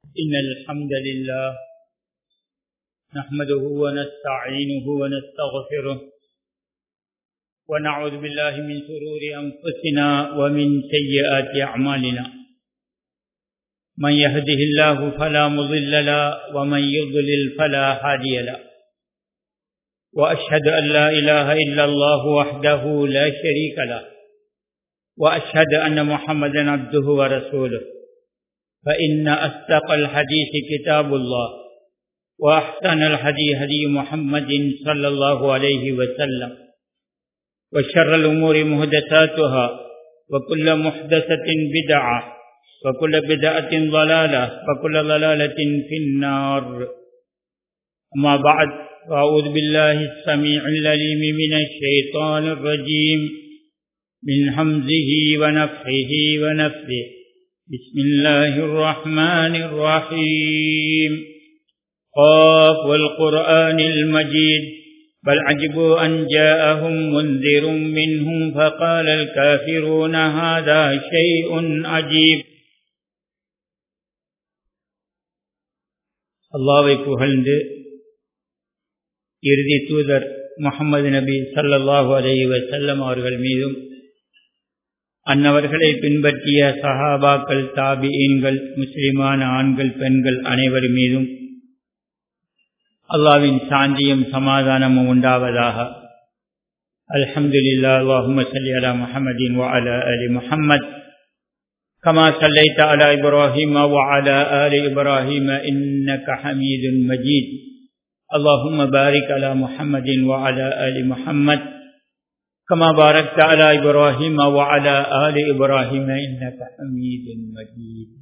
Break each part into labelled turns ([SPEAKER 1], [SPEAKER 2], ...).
[SPEAKER 1] إن الحمد لله نحمده ونستعينه ونستغفره ونعوذ بالله من شرور أنفسنا ومن سيئات أعمالنا من يهده الله فلا مضل له ومن يضلل فلا هادي له وأشهد أن لا إله إلا الله وحده لا شريك له وأشهد أن محمدا عبده ورسوله فإن أصدق الحديث كتاب الله وأحسن الهدي هدي محمد صلى الله عليه وسلم وشر الأمور مهدساتها وكل محدثة بدعة وكل بدعة ضلالة وكل ضلالة في النار أما بعد فأعوذ بالله السميع العليم من الشيطان الرجيم من حمزه ونفخه ونفثه بسم الله الرحمن الرحيم قاف والقرآن المجيد بل عجبوا أن جاءهم منذر منهم فقال الكافرون هذا شيء عجيب அல்லாவை புகழ்ந்து இறுதி தூதர் முகமது நபி சல்லல்லாஹு அலஹி வசல்லம் அவர்கள் மீதும் அன்னவர்களை பின்பற்றிய சஹாபாக்கள் தாபியீன்கள் முஸ்லிமான ஆண்கள் பெண்கள் அனைவர் மீதும் அல்லாவின் சாந்தியும் சமாதானமும் உண்டாவதாக அல்ஹம்துலில்லா அல்லாஹும சல்லி அலா முஹம்மதின் வஅலா அலி முஹம்மத் كما صليت على إبراهيم وعلى آل إبراهيم إنك حميد مجيد اللهم بارك على محمد وعلى آل محمد كما باركت على إبراهيم وعلى آل إبراهيم إنك حميد مجيد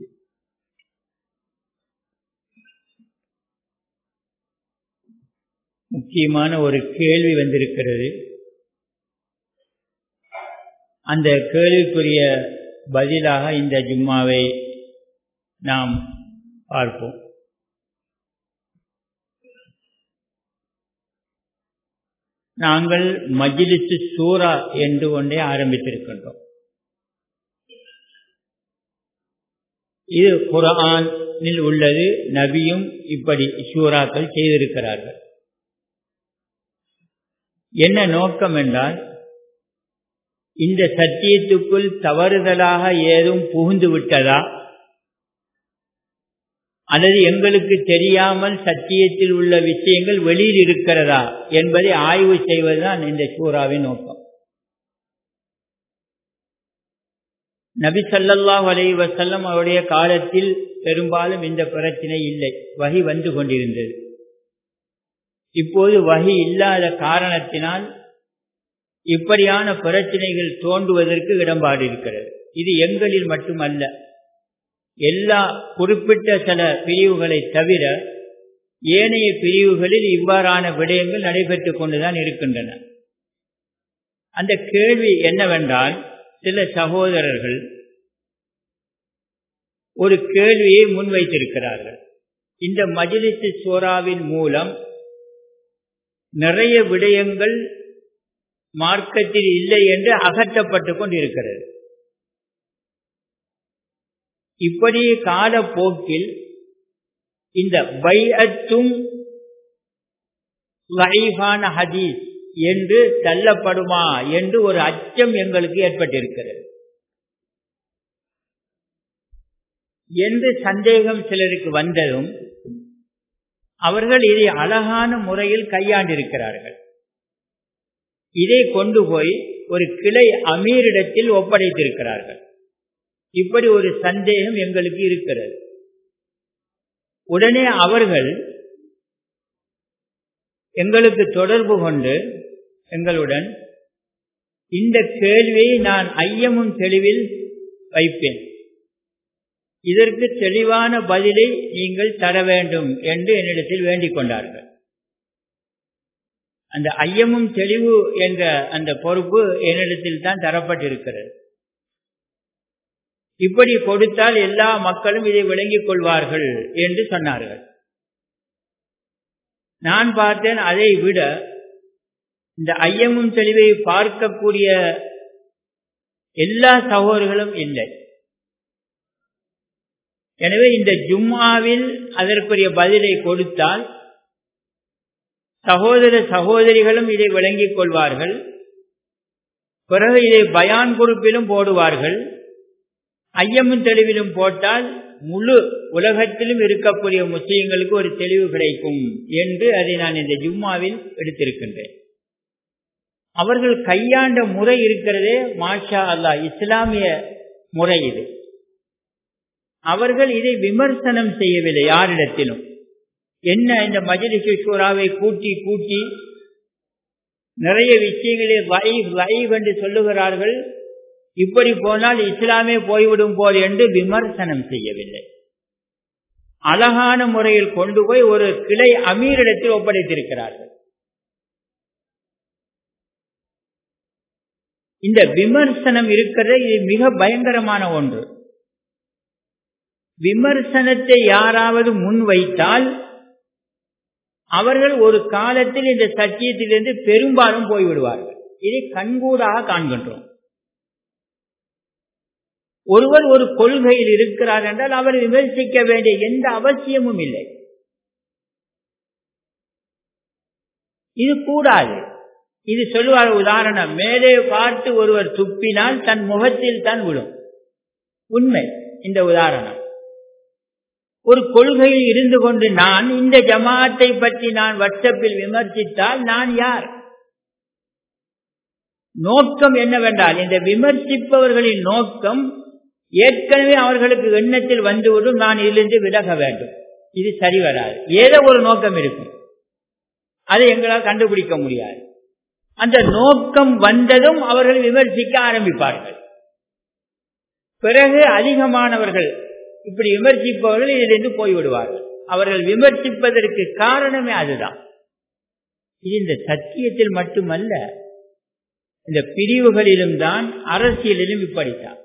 [SPEAKER 1] முக்கியமான ஒரு கேள்வி வந்திருக்கிறது அந்த கேள்விக்குரிய பதிலாக இந்த ஜும்மாவை நாம் பார்ப்போம் நாங்கள் மஜிலிசு சூரா என்று ஒன்றே ஆரம்பித்திருக்கின்றோம் இது குரானில் உள்ளது நபியும் இப்படி சூறாக்கள் செய்திருக்கிறார்கள் என்ன நோக்கம் என்றால் இந்த சத்தியத்துக்குள் தவறுதலாக ஏதும் புகுந்து விட்டதா அல்லது எங்களுக்கு தெரியாமல் சத்தியத்தில் உள்ள விஷயங்கள் வெளியில் இருக்கிறதா என்பதை ஆய்வு செய்வதுதான் இந்த சூறாவின் நோக்கம் நபி சல்லல்லாஹ் அலை வசல்லம் அவருடைய காலத்தில் பெரும்பாலும் இந்த பிரச்சனை இல்லை வகி வந்து கொண்டிருந்தது இப்போது வகி இல்லாத காரணத்தினால் இப்படியான பிரச்சனைகள் தோன்றுவதற்கு இடம்பாடு இருக்கிறது இது எங்களில் மட்டுமல்ல எல்லா குறிப்பிட்ட சில பிரிவுகளை தவிர ஏனைய பிரிவுகளில் இவ்வாறான விடயங்கள் நடைபெற்றுக் கொண்டுதான் இருக்கின்றன அந்த கேள்வி என்னவென்றால் சில சகோதரர்கள் ஒரு கேள்வியை முன்வைத்திருக்கிறார்கள் இந்த மஜிலிசு சோராவின் மூலம் நிறைய விடயங்கள் மார்க்கத்தில் இல்லை என்று அகற்றப்பட்டுக் கொண்டிருக்கிறது இப்படி காலப்போக்கில் இந்த பைஅத்தும் லைஃபான ஹதீஸ் என்று தள்ளப்படுமா என்று ஒரு அச்சம் எங்களுக்கு ஏற்பட்டிருக்கிறது என்று சந்தேகம் சிலருக்கு வந்ததும் அவர்கள் இதை அழகான முறையில் கையாண்டிருக்கிறார்கள் இதை கொண்டு போய் ஒரு கிளை அமீரிடத்தில் ஒப்படைத்திருக்கிறார்கள் இப்படி ஒரு சந்தேகம் எங்களுக்கு இருக்கிறது உடனே அவர்கள் எங்களுக்கு தொடர்பு கொண்டு எங்களுடன் இந்த கேள்வியை நான் ஐயமும் தெளிவில் வைப்பேன் இதற்கு தெளிவான பதிலை நீங்கள் தர வேண்டும் என்று என்னிடத்தில் வேண்டிக் கொண்டார்கள் அந்த ஐயமும் தெளிவு என்ற அந்த பொறுப்பு என்னிடத்தில் தான் தரப்பட்டிருக்கிறது இப்படி கொடுத்தால் எல்லா மக்களும் இதை விளங்கிக் கொள்வார்கள் என்று சொன்னார்கள் நான் பார்த்தேன் அதை விட இந்த ஐயமும் தெளிவை பார்க்கக்கூடிய எல்லா சகோதரர்களும் இல்லை எனவே இந்த ஜும்மாவில் அதற்குரிய பதிலை கொடுத்தால் சகோதர சகோதரிகளும் இதை விளங்கிக் கொள்வார்கள் பிறகு இதை பயான் குறிப்பிலும் போடுவார்கள் ஐயமும் தெளிவிலும் போட்டால் முழு உலகத்திலும் இருக்கக்கூடிய முஸ்லீம்களுக்கு ஒரு தெளிவு கிடைக்கும் என்று அதை நான் இந்த ஜும்மாவில் எடுத்திருக்கின்றேன் அவர்கள் கையாண்ட முறை இருக்கிறதே மாஷா அல்லா இஸ்லாமிய முறை இது அவர்கள் இதை விமர்சனம் செய்யவில்லை யாரிடத்திலும் என்ன இந்த மஜிலிசு ஷூராவை கூட்டி கூட்டி நிறைய விஷயங்களை லைவ் லைவ் என்று சொல்லுகிறார்கள் இப்படி போனால் இஸ்லாமே போய்விடும் போல் என்று விமர்சனம் செய்யவில்லை அழகான முறையில் கொண்டு போய் ஒரு கிளை அமீரிடத்தில் ஒப்படைத்திருக்கிறார்கள் இந்த விமர்சனம் இருக்கிறது இது மிக பயங்கரமான ஒன்று விமர்சனத்தை யாராவது முன்வைத்தால் அவர்கள் ஒரு காலத்தில் இந்த சத்தியத்திலிருந்து பெரும்பாலும் போய்விடுவார்கள் இதை கண்கூடாக காண்கின்றோம் ஒருவர் ஒரு கொள்கையில் இருக்கிறார் என்றால் அவர் விமர்சிக்க வேண்டிய எந்த அவசியமும் இல்லை இது கூடாது இது சொல்லுவார் உதாரணம் மேலே பார்த்து ஒருவர் துப்பினால் தன் முகத்தில் தான் விடும் உண்மை இந்த உதாரணம் ஒரு கொள்கையில் இருந்து கொண்டு நான் இந்த ஜமாத்தை பற்றி நான் வாட்ஸ்அப்பில் விமர்சித்தால் நான் யார் நோக்கம் என்னவென்றால் இந்த விமர்சிப்பவர்களின் நோக்கம் ஏற்கனவே அவர்களுக்கு எண்ணத்தில் வந்துவிடும் நான் இதிலிருந்து விலக வேண்டும் இது சரி வராது ஏதோ ஒரு நோக்கம் இருக்கும் அதை எங்களால் கண்டுபிடிக்க முடியாது அந்த நோக்கம் வந்ததும் அவர்கள் விமர்சிக்க ஆரம்பிப்பார்கள் பிறகு அதிகமானவர்கள் இப்படி விமர்சிப்பவர்கள் இதிலிருந்து போய்விடுவார்கள் அவர்கள் விமர்சிப்பதற்கு காரணமே அதுதான் இது இந்த சத்தியத்தில் மட்டுமல்ல இந்த பிரிவுகளிலும் தான் அரசியலிலும் இப்படித்தான்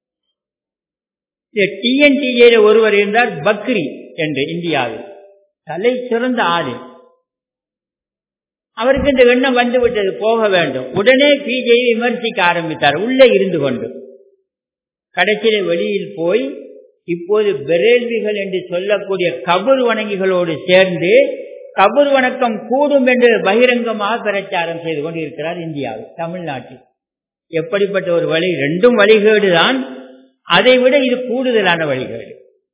[SPEAKER 1] டிஎன்டிஏ ஒருவர் இருந்தார் பக்ரி என்று இந்தியாவில் தலை சிறந்த ஆளு அவருக்கு இந்த எண்ணம் வந்து விட்டது போக வேண்டும் உடனே பிஜேபி விமர்சிக்க ஆரம்பித்தார் உள்ளே இருந்து கொண்டு கடைசியில வெளியில் போய் இப்போது பெரேல்விகள் என்று சொல்லக்கூடிய கபூர் வணங்கிகளோடு சேர்ந்து கபூர் வணக்கம் கூடும் என்று பகிரங்கமாக பிரச்சாரம் செய்து கொண்டிருக்கிறார் இந்தியாவில் தமிழ்நாட்டில் எப்படிப்பட்ட ஒரு வழி ரெண்டும் வழிகேடுதான் அதை விட இது கூடுதலான வழிகேடு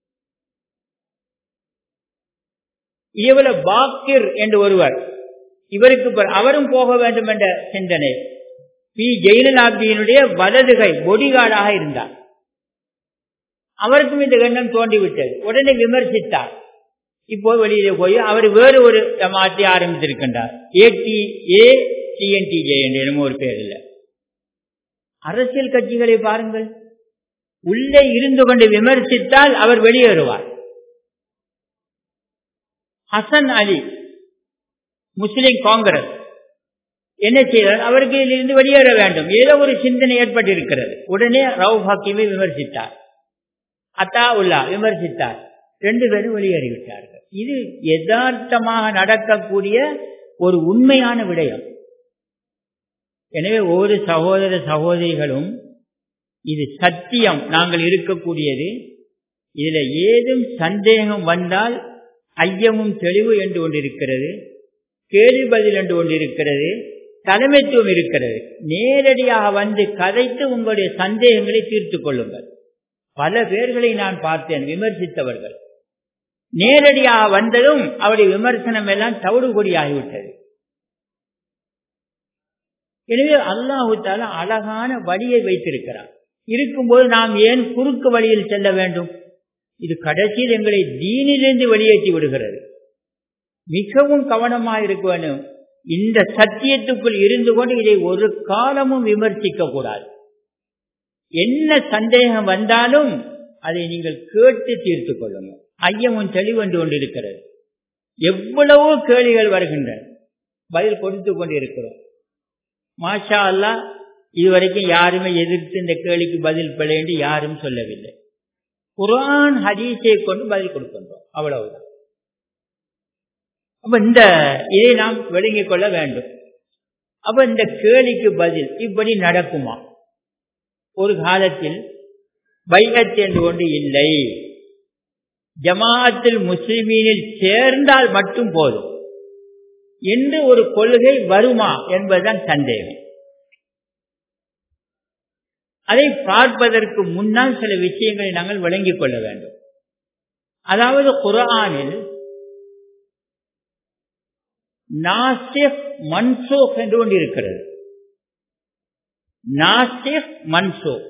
[SPEAKER 1] இவள பாக்கிர் என்று ஒருவர் இவருக்கு அவரும் போக வேண்டும் என்ற சிந்தனை பி ஜெயலலாபியினுடைய வலதுகை பொடிகாடாக இருந்தார் அவருக்கும் இந்த எண்ணம் தோண்டிவிட்டது உடனே விமர்சித்தார் இப்போ வெளியில போய் அவர் வேறு ஒரு ஜமாத்தை ஆரம்பித்திருக்கின்றார் ஏடி ஏ டிஎன்டிஜே என்று என்னமோ ஒரு பேர் இல்லை அரசியல் கட்சிகளை பாருங்கள் உள்ளே இருந்து கொண்டு விமர்சித்தால் அவர் வெளியேறுவார் ஹசன் அலி முஸ்லிம் காங்கிரஸ் என்ன செய்தார் அவருக்கு இதிலிருந்து வெளியேற வேண்டும் ஏதோ ஒரு சிந்தனை ஏற்பட்டிருக்கிறது உடனே ரவு ஹக்கீமை விமர்சித்தார் அத்தா உல்லா விமர்சித்தார் ரெண்டு பேரும் வெளியேறிவிட்டார்கள் இது யதார்த்தமாக நடக்கக்கூடிய ஒரு உண்மையான விடயம் எனவே ஒவ்வொரு சகோதர சகோதரிகளும் இது சத்தியம் நாங்கள் இருக்கக்கூடியது இதுல ஏதும் சந்தேகம் வந்தால் ஐயமும் தெளிவு என்று ஒன்று இருக்கிறது கேள்வி பதில் என்று ஒன்று இருக்கிறது தலைமைத்துவம் இருக்கிறது நேரடியாக வந்து கதைத்து உங்களுடைய சந்தேகங்களை தீர்த்து கொள்ளுங்கள் பல பேர்களை நான் பார்த்தேன் விமர்சித்தவர்கள் நேரடியாக வந்ததும் அவருடைய விமர்சனம் எல்லாம் தவிடு கொடியாகிவிட்டது எனவே அல்லாஹு தால அழகான வழியை வைத்திருக்கிறார் இருக்கும்போது நாம் ஏன் குறுக்கு வழியில் செல்ல வேண்டும் இது கடைசியில் எங்களை தீனிலிருந்து வெளியேற்றி விடுகிறது மிகவும் கவனமாக இருக்க வேண்டும் இந்த சத்தியத்துக்குள் இருந்து கொண்டு இதை ஒரு காலமும் விமர்சிக்க கூடாது என்ன சந்தேகம் வந்தாலும் அதை நீங்கள் கேட்டு தீர்த்து கொள்ளுங்கள் ஐயமும் தெளிவென்று கொண்டிருக்கிறது எவ்வளவோ கேள்விகள் வருகின்றன பதில் கொடுத்து கொண்டிருக்கிறோம் மாஷா அல்லா இதுவரைக்கும் யாருமே எதிர்த்து இந்த கேள்விக்கு பதில் பிழை என்று யாரும் சொல்லவில்லை குரான் ஹதீஸை கொண்டு பதில் கொடுக்கின்றோம் அவ்வளவுதான் அப்ப இந்த இதை நாம் விளங்கிக் கொள்ள வேண்டும் அப்ப இந்த கேள்விக்கு பதில் இப்படி நடக்குமா ஒரு காலத்தில் பைகத் என்று ஒன்று இல்லை ஜமாஅத்தில் முஸ்லிமீனில் சேர்ந்தால் மட்டும் போதும் என்று ஒரு கொள்கை வருமா என்பதுதான் சந்தேகம் அதை பார்ப்பதற்கு முன்னால் சில விஷயங்களை நாங்கள் விளங்கிக் கொள்ள வேண்டும் அதாவது குரானில் நாசிக் மன்சோக் என்று ஒன்று இருக்கிறது நாசிக் மன்சோக்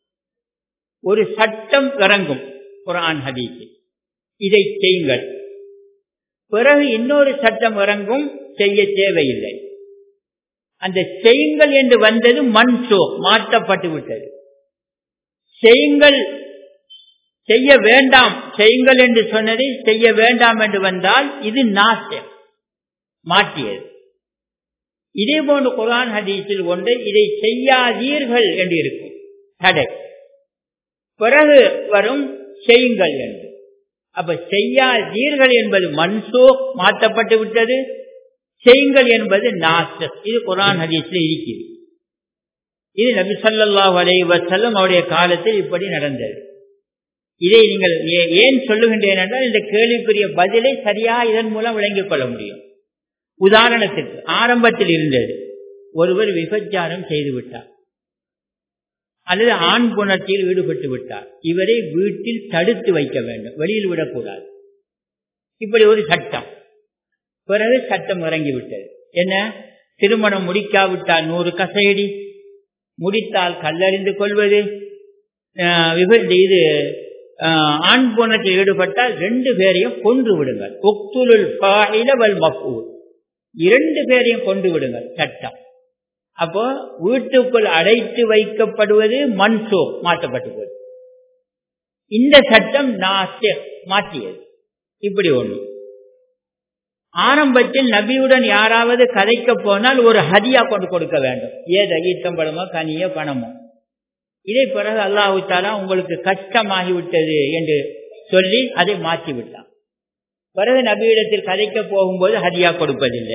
[SPEAKER 1] ஒரு சட்டம் இறங்கும் குரான் ஹதீஸில் இதை செய்யுங்கள் பிறகு இன்னொரு சட்டம் இறங்கும் செய்ய தேவையில்லை அந்த செய்யுங்கள் என்று வந்தது மன்சோ மாற்றப்பட்டு விட்டது செய்யுங்கள் செய்ய வேண்டாம் செய்யுங்கள் என்று சொன்னதை செய்ய வேண்டாம் என்று வந்தால் இது நாசியம் மாற்றியது இதே போன்று குரான் ஹதீஸில் ஒன்று இதை செய்யாதீர்கள் என்று இருக்கும் தடை பிறகு வரும் செய்யுங்கள் என்று அப்ப செய்யாதீர்கள் என்பது மன்சோ மாற்றப்பட்டு விட்டது செய்யுங்கள் என்பது நாசர் இது குரான் ஹதீஸ்ல இருக்கிறது இது நபி சொல்லாஹ் அலைவசல்லம் அவருடைய காலத்தில் இப்படி நடந்தது இதை நீங்கள் ஏன் சொல்லுகின்றேன் என்றால் இந்த கேள்விக்குரிய பதிலை சரியா இதன் மூலம் விளங்கிக் கொள்ள முடியும் உதாரணத்திற்கு ஆரம்பத்தில் இருந்தது ஒருவர் விபச்சாரம் செய்து விட்டார் அல்லது ஆண் புணர்ச்சியில் ஈடுபட்டு விட்டார் இவரை வீட்டில் தடுத்து வைக்க வேண்டும் வெளியில் விடக்கூடாது இப்படி ஒரு சட்டம் பிறகு சட்டம் இறங்கிவிட்டது என்ன திருமணம் முடிக்காவிட்டால் நூறு கசையடி முடித்தால் கல்லறிந்து கொள்வது இது ஆண் புணர்ச்சியில் ஈடுபட்டால் ரெண்டு பேரையும் கொன்று விடுங்கள் ஒக்துலுல் பாயிலவல் மப்பூர் இரண்டு பேரையும் கொண்டு விடுங்கள் சட்டம் அப்போ வீட்டுக்குள் அடைத்து வைக்கப்படுவது மன்சோ மாற்றப்பட்டு போது இந்த சட்டம் நாசிர் மாற்றியது இப்படி ஒண்ணு ஆரம்பத்தில் நபியுடன் யாராவது கதைக்க போனால் ஒரு ஹதியா கொண்டு கொடுக்க வேண்டும் ஏத ஈட்டம்பழமோ கனியோ பணமோ இதை பிறகு அல்லாஹு தாலா உங்களுக்கு கஷ்டமாகிவிட்டது என்று சொல்லி அதை மாற்றி விட்டான் பிறகு நபியிடத்தில் கதைக்க போகும்போது ஹதியா கொடுப்பதில்லை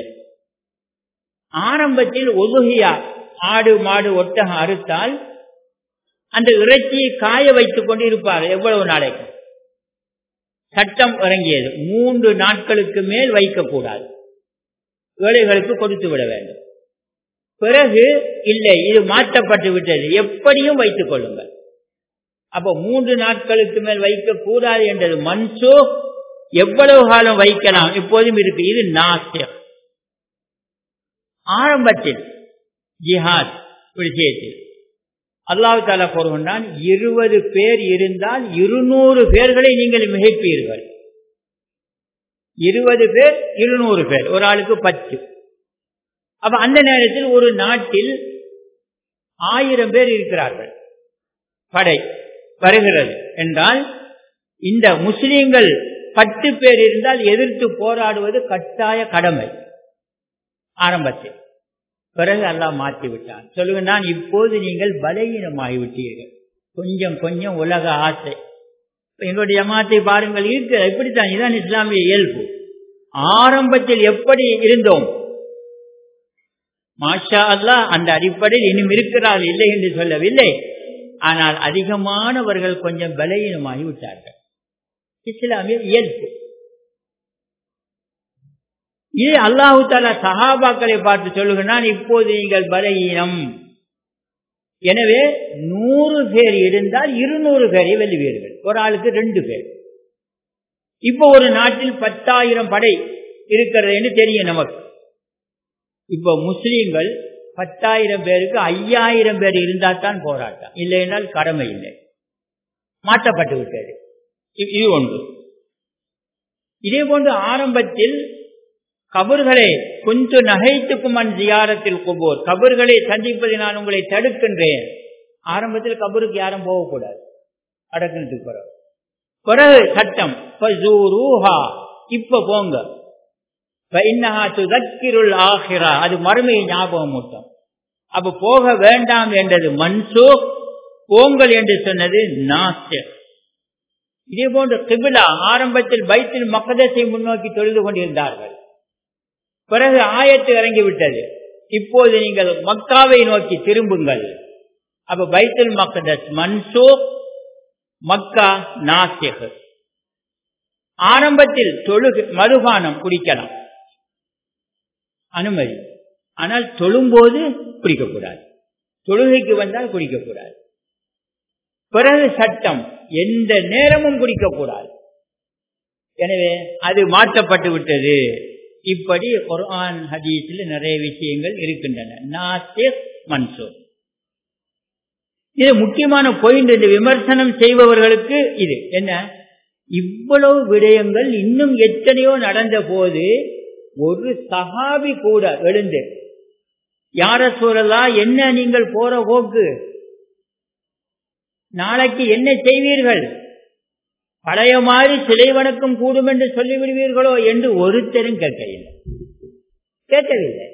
[SPEAKER 1] ஆரம்பத்தில் ஒதுகியா ஆடு மாடு ஒட்டகம் அறுத்தால் அந்த இறைச்சியை காய வைத்துக் கொண்டு இருப்பார் எவ்வளவு நாளைக்கு சட்டம் இறங்கியது மூன்று நாட்களுக்கு மேல் வைக்கக்கூடாது ஏழைகளுக்கு கொடுத்து விட வேண்டும் பிறகு இல்லை இது மாற்றப்பட்டு விட்டது எப்படியும் வைத்துக் கொள்ளுங்கள் அப்ப மூன்று நாட்களுக்கு மேல் வைக்க கூடாது என்றது மன்சோ எவ்வளவு காலம் வைக்கலாம் இப்போதும் இருக்கு இது நாசியம் ஆரம்பத்தில் ஜிஹாத் விஷயத்தில் அல்லாஹு தாலா கூறுகின்றான் இருபது பேர் இருந்தால் இருநூறு பேர்களை நீங்கள் மிகைப்பீர்கள் இருபது பேர் இருநூறு பேர் ஒரு ஆளுக்கு பத்து அப்ப அந்த நேரத்தில் ஒரு நாட்டில் ஆயிரம் பேர் இருக்கிறார்கள் படை வருகிறது என்றால் இந்த முஸ்லீம்கள் பத்து பேர் இருந்தால் எதிர்த்து போராடுவது கட்டாய கடமை ஆரம்பத்தில் பிறகு அல்லாஹ் மாற்றி விட்டான் சொல்லுங்க நான் இப்போது நீங்கள் பலகீனமாகிவிட்டீர்கள் கொஞ்சம் கொஞ்சம் உலக ஆசை எங்களுடைய ஜமாத்தை பாருங்கள் இருக்கிற இப்படித்தான் இதுதான் இஸ்லாமிய இயல்பு ஆரம்பத்தில் எப்படி இருந்தோம் மாஷா அல்லா அந்த அடிப்படையில் இன்னும் இருக்கிறார் இல்லை என்று சொல்லவில்லை ஆனால் அதிகமானவர்கள் கொஞ்சம் பலகீனமாகி விட்டார்கள் இஸ்லாமிய இயல்பு இது அல்லாஹு தாலா சஹாபாக்களை பார்த்து சொல்லுகிறான் இப்போது நீங்கள் பலகீனம் எனவே நூறு பேர் இருந்தால் இருநூறு பேரை வெல்லுவீர்கள் ஒரு ஆளுக்கு ரெண்டு பேர் இப்போ ஒரு நாட்டில் பத்தாயிரம் படை இருக்கிறது என்று தெரியும் நமக்கு இப்போ முஸ்லீம்கள் பத்தாயிரம் பேருக்கு ஐயாயிரம் பேர் இருந்தால் தான் போராட்டம் இல்லை என்றால் கடமை இல்லை மாற்றப்பட்டு விட்டது இது ஒன்று இதே போன்று ஆரம்பத்தில் கபர்களை கொஞ்சம் நகைத்துக்கும் அன் ஜியாரத்தில் குபோர் கபர்களை சந்திப்பதை நான் உங்களை தடுக்கின்றேன் ஆரம்பத்தில் கபருக்கு யாரும் போகக்கூடாது அடக்கினத்துக்கு பிறகு பிறகு சட்டம் இப்ப போங்க அது மறுமையை ஞாபகம் மூட்டம் அப்ப போக வேண்டாம் என்றது மன்சோ போங்கள் என்று சொன்னது நாசிர் இதே போன்று கிபிலா ஆரம்பத்தில் பைத்தில் மக்கதத்தை முன்னோக்கி தொழுது கொண்டிருந்தார்கள் பிறகு ஆயத்து இறங்கிவிட்டது இப்போது நீங்கள் மக்காவை நோக்கி திரும்புங்கள் அப்ப பைத்துல் மக்கதஸ் மன்சோ மக்கா நாசிக் ஆரம்பத்தில் தொழுகு மதுபானம் குடிக்கலாம் அனுமதி ஆனால் தொழும்போது குடிக்கக்கூடாது தொழுகைக்கு வந்தால் குடிக்கக்கூடாது பிறகு சட்டம் எந்த நேரமும் குடிக்கக்கூடாது எனவே அது மாற்றப்பட்டு விட்டது இப்படி குர்ஆன் ஹதீஸில் நிறைய விஷயங்கள் இருக்கின்றன நாசிக் மன்சூர் இது முக்கியமான பாயிண்ட் இந்த விமர்சனம் செய்பவர்களுக்கு இது என்ன இவ்வளவு விடயங்கள் இன்னும் எத்தனையோ நடந்த போது ஒரு சகாபி கூட எழுந்து யார சூழலா என்ன நீங்கள் போற போக்கு நாளைக்கு என்ன செய்வீர்கள் பழைய மாதிரி சிலை வணக்கம் கூடும் என்று சொல்லிவிடுவீர்களோ என்று ஒருத்தரும் கேட்கவில்லை கேட்கவில்லை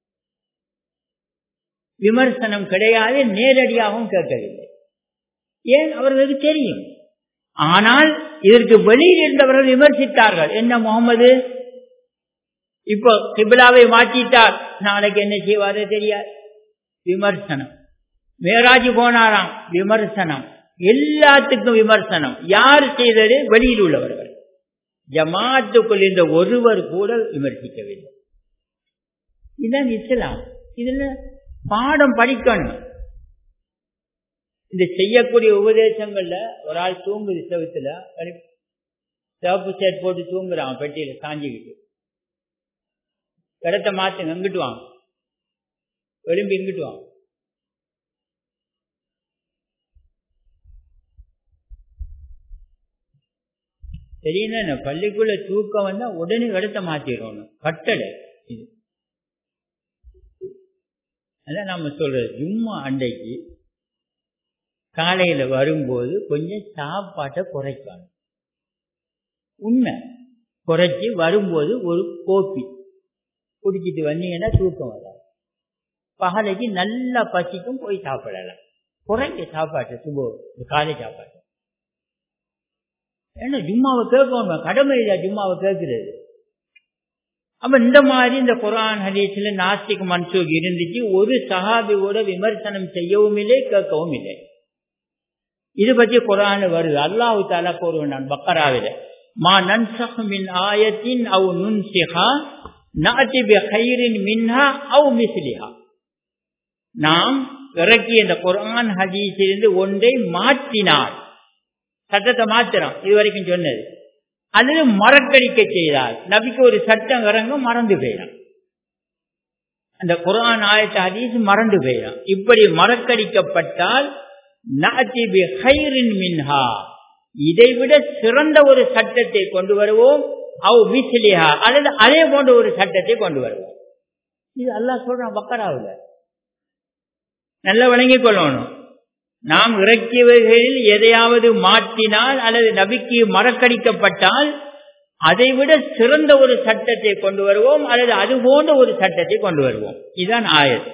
[SPEAKER 1] விமர்சனம் கிடையாது நேரடியாகவும் கேட்கவில்லை ஏன் அவர்களுக்கு தெரியும் ஆனால் இதற்கு வெளியில் இருந்தவர்கள் விமர்சித்தார்கள் என்ன முகமது இப்போ கிபிலாவை மாற்றிட்டார் நாளைக்கு என்ன செய்வாரோ தெரியாது விமர்சனம் மேராஜ் போனாராம் விமர்சனம் எல்லாத்துக்கும் விமர்சனம் யார் செய்தது வெளியில் உள்ளவர்கள் ஜமாத்துக்குள் இந்த ஒருவர் கூட விமர்சிக்கவில்லை இதுதான் இஸ்லாம் இதுல பாடம் படிக்கணும் இந்த செய்யக்கூடிய உபதேசங்கள்ல ஒரு ஆள் தூங்குது செவத்துல சிவப்பு சேட் போட்டு தூங்குறான் பெட்டியில காஞ்சிக்கிட்டு இடத்த மாத்துங்க இங்கிட்டு வாங்க எழும்பி இங்கிட்டு வாங்க தெரியுன்னா பள்ளிக்குள்ள தூக்கம் வந்தா உடனே இடத்த மாத்திடணும் கட்டளை இது அதான் நம்ம சொல்றது ஜும்மா அண்டைக்கு காலையில வரும்போது கொஞ்சம் சாப்பாட்டை குறைக்கணும் உண்மை குறைச்சி வரும்போது ஒரு கோப்பி குடிச்சிட்டு வந்தீங்கன்னா தூக்கம் வராது பகலைக்கு நல்லா பசிக்கும் போய் சாப்பிடலாம் குறைங்க சாப்பாட்டு சுபோ காலை சாப்பாட்டு ஏன்னா ஜும்மாவை கேட்கணும் கடமை இல்லையா ஜும்மாவை கேட்கிறது அப்ப இந்த மாதிரி இந்த குரான் ஹதீஸ்ல நாஸ்திக் மன்சூக் இருந்துச்சு ஒரு சஹாபியோட விமர்சனம் செய்யவும் இல்லை கேட்கவும் இல்லை இது பற்றி குரான் வருது அல்லாஹு தாலா கூறுவான் பக்கராவில மா நன்சஹ் மின் ஆயத்தின் அவ் நுன்சிஹா நாத்தி பி ஹைரின் மின்ஹா அவ் மிஸ்லிஹா நாம் இறக்கிய இந்த குரான் ஹதீஸிலிருந்து ஒன்றை மாற்றினார் சட்டத்தை மாத்திரம் இதுவரைக்கும் சொன்னது அல்லது மறக்கடிக்க செய்தால் நபிக்கு ஒரு சட்டம் இறங்கும் மறந்து போயிடும் அந்த குரான் ஆயத்த ஹதீஸ் மறந்து போயிடும் இப்படி மறக்கடிக்கப்பட்டால் மின்ஹா இதைவிட சிறந்த ஒரு சட்டத்தை கொண்டு வருவோம் அவ் மிஸ்லிஹா அல்லது அதே போன்ற ஒரு சட்டத்தை கொண்டு வருவோம் இது அல்லாஹ் சொல்றான் பக்கராவில் நல்ல விளங்கிக் கொள்ளணும் நாம் இறக்கியவைகளில் எதையாவது மாற்றினால் அல்லது நபிக்கு மறக்கடிக்கப்பட்டால் அதைவிட சிறந்த ஒரு சட்டத்தை கொண்டு வருவோம் அல்லது அது போன்ற ஒரு சட்டத்தை கொண்டு வருவோம் இதுதான் ஆயத்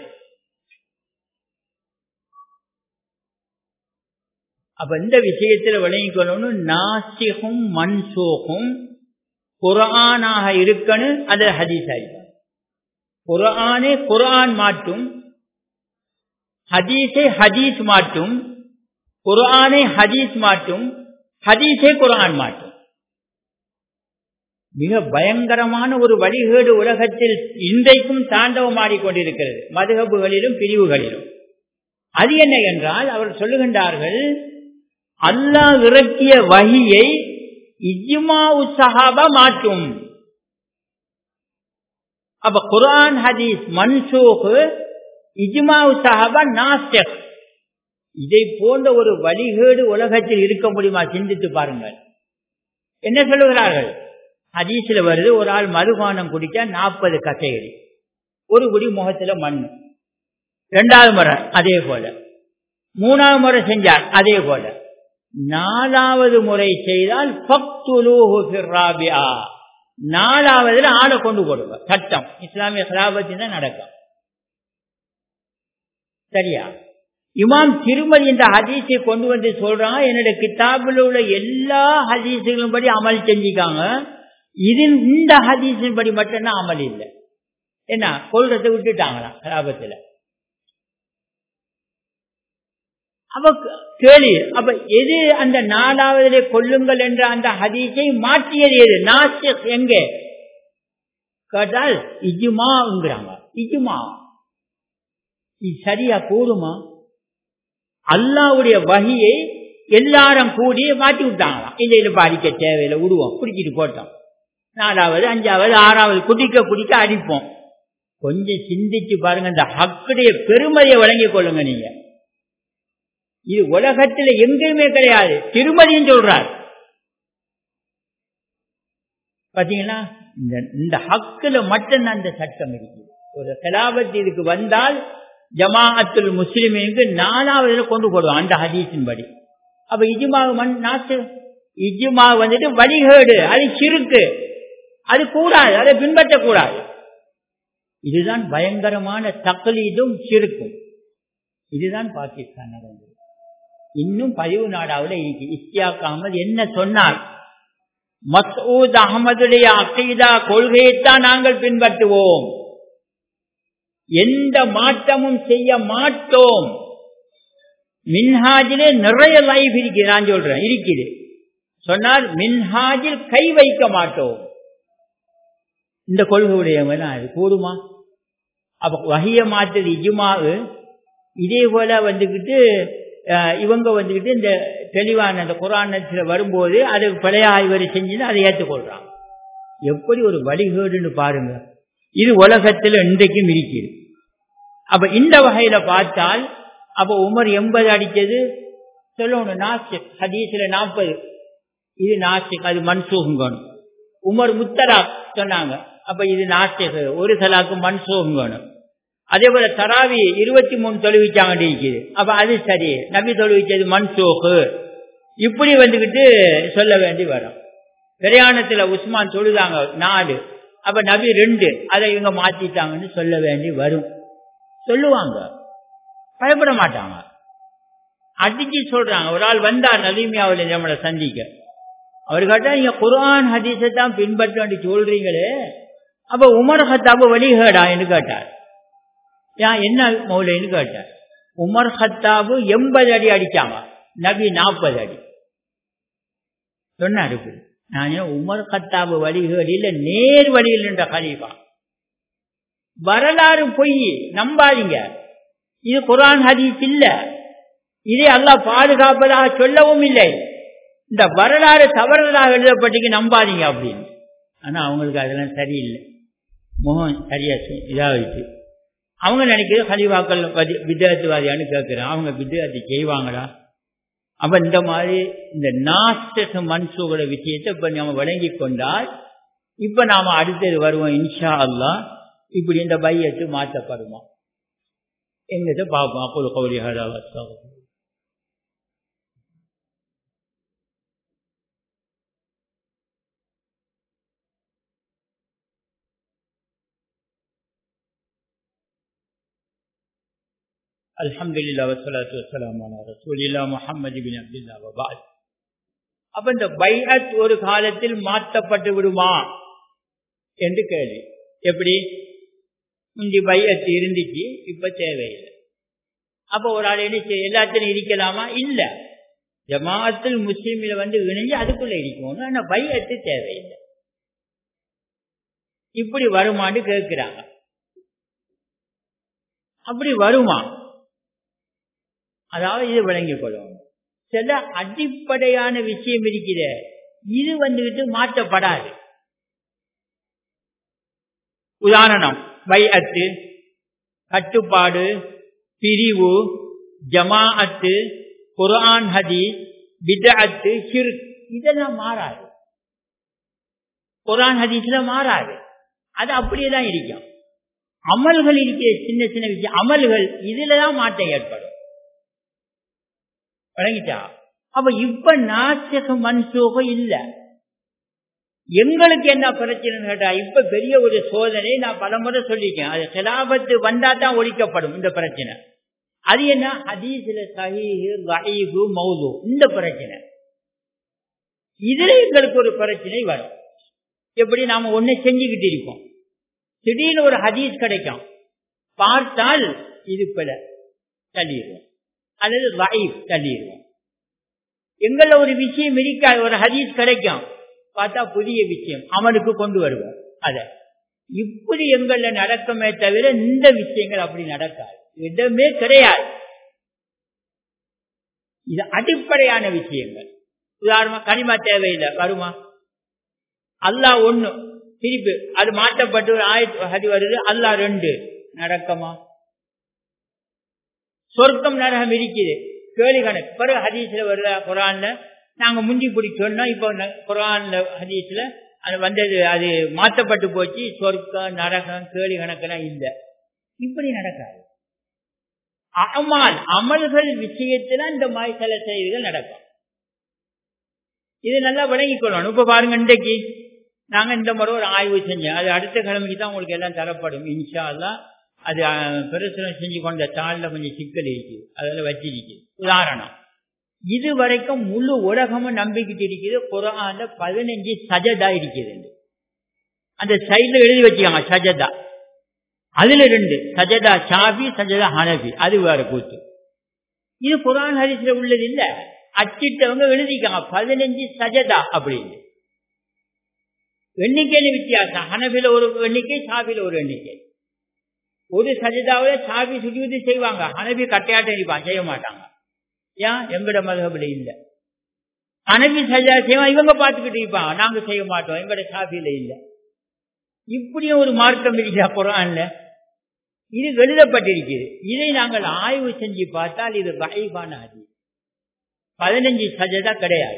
[SPEAKER 1] அப்ப இந்த விஷயத்தில் விளங்கிக் கொள்ளணும் நாசிகும் மன்சோகும் குரானாக இருக்கணும் அது ஹதீஸ் ஆயிருக்கும் குரானே குரான் மாற்றும் ஹதீஸை ஹதீஸ் மாற்றும் குரானை ஹதீஸ் மாற்றும் ஹதீஸை குரான் மாற்றும் மிக பயங்கரமான ஒரு வழிகேடு உலகத்தில் இன்றைக்கும் தாண்டவம் ஆடிக்கொண்டிருக்கிறது மதுகபுகளிலும் பிரிவுகளிலும் அது என்ன என்றால் அவர் சொல்லுகின்றார்கள் அல்லாஹ் இறக்கிய வகியை இஜ்மா உசஹாபா மாற்றும் அப்ப குரான் ஹதீஸ் மன்சூக் இஜ்மா சஹாபா நாஸ்டக் இதை போன்ற ஒரு வழிகேடு உலகத்தில் இருக்க முடியுமா சிந்தித்து பாருங்கள் என்ன சொல்லுகிறார்கள் ஹதீஸ்ல வருது ஒரு ஆள் மதுபானம் குடிச்சா நாற்பது கசைகள் ஒரு குடி முகத்துல மண் இரண்டாவது முறை அதே போல மூணாவது முறை செஞ்சார் அதே போல நாலாவது முறை செய்தால் நாலாவதுல ஆளை கொண்டு போடுவார் சட்டம் இஸ்லாமிய சலாபத்தின் தான் நடக்கும் சரியா இமாம் திருமதி இந்த ஹதீஸை கொண்டு வந்து சொல்றாங்க என்னுடைய கிதாபில் உள்ள எல்லா ஹதீஸுகளும் படி அமல் செஞ்சுக்காங்க இது இந்த ஹதீஸின் படி மட்டும்தான் அமல் இல்லை என்ன கொள்றதை விட்டுட்டாங்களாம் கலாபத்தில் அப்ப கேள்வி அப்ப எது அந்த நாலாவதிலே கொள்ளுங்கள் என்ற அந்த ஹதீஸை மாற்றியது எது நாசிக் எங்கே கேட்டால் இஜுமாங்கிறாங்க இஜுமா இது சரியா கூடுமா அல்லாவுடைய வகையை எல்லாரும் கூடி மாற்றி விட்டாங்களாம் இல்லை இல்லை அடிக்க தேவையில்லை விடுவோம் குடிச்சிட்டு போட்டோம் நாலாவது அஞ்சாவது ஆறாவது குடிக்க குடிக்க அடிப்போம் கொஞ்சம் சிந்திச்சு பாருங்க இந்த ஹக்குடைய பெருமதியை வழங்கிக் கொள்ளுங்க நீங்க இது உலகத்தில் எங்கேயுமே கிடையாது திருமதியும் சொல்றார் பாத்தீங்களா இந்த இந்த ஹக்குல மட்டும் அந்த சட்டம் இருக்கு ஒரு கலாபத்து இதுக்கு வந்தால் ஜமாஅத்துல் முஸ்லிமுக்கு நாலாவதுல கொண்டு போடுவோம் அந்த ஹதீஸின் படி அப்ப இஜுமாக மண் நாட்டு இஜுமா வந்துட்டு வழிகேடு அது சிறுக்கு அது கூடாது அதை பின்பற்றக்கூடாது இதுதான் பயங்கரமான தக்லீதும் சிறுக்கும் இதுதான் பாகிஸ்தான் நடந்தது இன்னும் பதிவு நாடாவில் இருக்கு இஸ்தியாக் அகமது என்ன சொன்னார் மசூத் அகமதுடைய அக்கீதா கொள்கையைத்தான் நாங்கள் பின்பற்றுவோம் எந்த மாற்றமும் செய்ய மாட்டோம் மின்ஹாஜிலே நிறைய லைஃப் இருக்கு நான் சொல்றேன் இருக்குது சொன்னார் மின்ஹாஜில் கை வைக்க மாட்டோம் இந்த கொள்கை உடையவங்க அது கூடுமா அப்ப வகைய மாற்றது இஜுமாவு இதே போல வந்துக்கிட்டு இவங்க வந்துக்கிட்டு இந்த தெளிவான அந்த குரானத்தில் வரும்போது அது பழைய ஆய்வரை செஞ்சுன்னு அதை ஏற்றுக்கொள்றாங்க எப்படி ஒரு வழிகேடுன்னு பாருங்க இது உலகத்தில் இன்றைக்கும் இருக்குது அப்ப இந்த வகையில பார்த்தால் அப்ப உமர் எண்பது அடிச்சது சொல்லணும் நாசிக் ஹதீஸ்ல நாற்பது இது நாசிக் அது மன்சூகணும் உமர் முத்தலாக் சொன்னாங்க அப்ப இது நாசிக் ஒரு சலாக்கு மன்சூகணும் அதே போல தராவி இருபத்தி மூணு தொழுவிச்சாங்க இருக்குது அப்ப அது சரி நபி தொழுவிச்சது மன்சூக்கு இப்படி வந்துகிட்டு சொல்ல வேண்டி வரும் பிரயாணத்துல உஸ்மான் தொழுதாங்க நாலு அப்ப நபி ரெண்டு அதை இவங்க மாத்திட்டாங்கன்னு சொல்ல வேண்டி வரும் சொல்லுவாங்க பயப்பட மாட்டாங்க அடிச்சு சொல்றாங்க ஒரு ஆள் வந்தார் நலிமியாவில் நம்மளை சந்திக்க அவர் கேட்டா நீங்க குரான் ஹதீஸை தான் பின்பற்ற சொல்றீங்களே அப்ப உமர் ஹத்தாபு வழிகேடா என்று கேட்டார் ஏன் என்ன மௌலின்னு கேட்டார் உமர் ஹத்தாபு எண்பது அடி அடிச்சாங்க நபி நாற்பது அடி சொன்னாரு நான் உமர் கத்தாபு வழிகளில் நேர் வழியில் என்ற கலீஃபா வரலாறு பொய் நம்பாதீங்க இது குரான் ஹதீஸ் இல்ல இதை அல்லாஹ் பாதுகாப்பதாக சொல்லவும் இல்லை இந்த வரலாறு தவறுதலாக எழுதப்பட்டீங்க நம்பாதீங்க அப்படின்னு ஆனா அவங்களுக்கு அதெல்லாம் சரியில்லை முகம் சரியா இதாகிட்டு அவங்க நினைக்கிறது ஹலிவாக்கள் வித்தியாசவாதியான்னு கேட்கிறேன் அவங்க வித்தியாசத்தை செய்வாங்களா அப்ப இந்த மாதிரி இந்த நாஸ்டக மன்சூகோட விஷயத்தை இப்ப நாம வழங்கி கொண்டால் இப்ப நாம அடுத்தது வருவோம் இன்ஷா அல்லா இப்படி இந்த பையத்து மாற்றப்படுமா எங்கிட்ட பார்ப்போம் அப்போது கௌரி ஹராவஸ்தாக அல்ஹம்துலில்லாஹ் வஸ்ஸலாத்து வஸ்ஸலாமு அலா ரசூலில்லாஹ் முஹம்மது பின் அப்துல்லாஹ் வபாத் அப்ப இந்த பைஅத் ஒரு காலத்தில் மாற்றப்பட்டு விடுமா என்று கேள்வி எப்படி முந்தி பைஅத் இருந்துச்சு இப்ப தேவையில்லை அப்ப ஒரு ஆள் என்ன செய்ய எல்லாத்திலும் இருக்கலாமா இல்ல ஜமாத்தில் முஸ்லீமில் வந்து இணைஞ்சு அதுக்குள்ள இருக்கணும் ஆனா பைஅத்து தேவையில்லை இப்படி வருமான்னு கேட்கிறாங்க அப்படி வருமா அதாவது இது விளங்கிக் கொள்ளணும் சில அடிப்படையான விஷயம் இருக்கிற இது வந்துகிட்டு மாற்றப்படாது உதாரணம் பைஅத்து கட்டுப்பாடு பிரிவு ஜமாஅத்து குரான் ஹதீஸ் பிதஅத்து ஷிர்க் இதெல்லாம் மாறாது குரான் ஹதீஸ்ல மாறாது அது அப்படியே தான் இருக்கும் அமல்கள் இருக்கிற சின்ன சின்ன விஷயம் அமல்கள் இதுலதான் மாற்றம் ஏற்படும் வழங்கிட்டா அப்ப இப்ப நாசக மன்சூகம் இல்ல எங்களுக்கு என்ன பிரச்சனைன்னு கேட்டா இப்ப பெரிய ஒரு சோதனை நான் பலமுறை சொல்லிட்டேன் அது சிலாபத்து வந்தா தான் ஒழிக்கப்படும் இந்த பிரச்சனை அது என்ன ஹதீஸ்ல சஹீஹு வஹீஹு மௌது இந்த பிரச்சனை இதுல எங்களுக்கு ஒரு பிரச்சனை வரும் எப்படி நாம ஒண்ணு செஞ்சுக்கிட்டு இருக்கோம் திடீர்னு ஒரு ஹதீஸ் கிடைக்கும் பார்த்தால் இது பிழை தள்ளிடுவோம் அல்லது லைஃப் தள்ளிடுவோம் எங்கள ஒரு விஷயம் இருக்காது ஒரு ஹதீஸ் கிடைக்கும் பார்த்தா புதிய விஷயம் அமலுக்கு கொண்டு வருவோம் அத இப்படி எங்கள நடக்குமே தவிர இந்த விஷயங்கள் அப்படி நடக்காது இடமே கிடையாது இது அடிப்படையான விஷயங்கள் உதாரணமா கனிமா தேவையில்லை வருமா அல்லாஹ் ஒண்ணு திருப்பி அது மாற்றப்பட்டு ஒரு ஆயிரத்தி ஹதி வருது அல்லாஹ் ரெண்டு நடக்கமா சொர்க்கம் நரகம் இருக்குது கேள்வி கணக்கு பிறகு ஹதீஸ்ல வருதா குரான்ல நாங்க முந்தி பிடிச்சோம்னா இப்போ குரான்ல ஹதீஸ்ல அது வந்தது அது மாற்றப்பட்டு போச்சு சொர்க்கம் நரகம் கேள்வி கணக்கெல்லாம் இல்லை இப்படி நடக்காது அமால் அமல்கள் விஷயத்துல இந்த மாதிரி சில செய்திகள் நடக்கும் இது நல்லா விளங்கிக்கொள்ளணும் இப்ப பாருங்க இன்றைக்கு நாங்க இந்த முறை ஒரு ஆய்வு செஞ்சோம் அது அடுத்த கிழமைக்கு தான் உங்களுக்கு எல்லாம் தரப்படும் இன்ஷா எல்லாம் அது பிரசுரம் செஞ்சு கொண்ட தாளில் கொஞ்சம் சிக்கல் இருக்கு அதில் வச்சிருக்கு உதாரணம் இது வரைக்கும் முழு உலகமும் நம்பிக்கிட்டு இருக்குது குரான்ல பதினஞ்சு சஜதா இருக்குது அந்த சைட்ல எழுதி வச்சுக்காங்க சஜதா அதுல ரெண்டு சஜதா ஷாபி சஜதா ஹனபி அது வேற கூத்து இது குரான் ஹரிசில உள்ளது இல்ல அச்சிட்டவங்க எழுதிக்காங்க பதினஞ்சு சஜதா அப்படின்னு எண்ணிக்கையில வித்தியாசம் ஹனபில ஒரு எண்ணிக்கை ஷாபில ஒரு எண்ணிக்கை ஒரு சஜிதாவில் சாபி சுஜூதி செய்வாங்க அனபி கட்டையாட்டம் இருப்பான் செய்ய மாட்டாங்க ஏன் எங்கட மதகபில இல்ல அனபி சஜா செய்வான் இவங்க பார்த்துக்கிட்டு இருப்பாங்க நாங்க செய்ய மாட்டோம் எங்கட சாபியில இல்ல இப்படியும் ஒரு மார்க்கம் இருக்கா குரான்ல இது எழுதப்பட்டிருக்கிறது இதை நாங்கள் ஆய்வு செஞ்சு பார்த்தால் இது வகைவான அது பதினஞ்சு சஜதா கிடையாது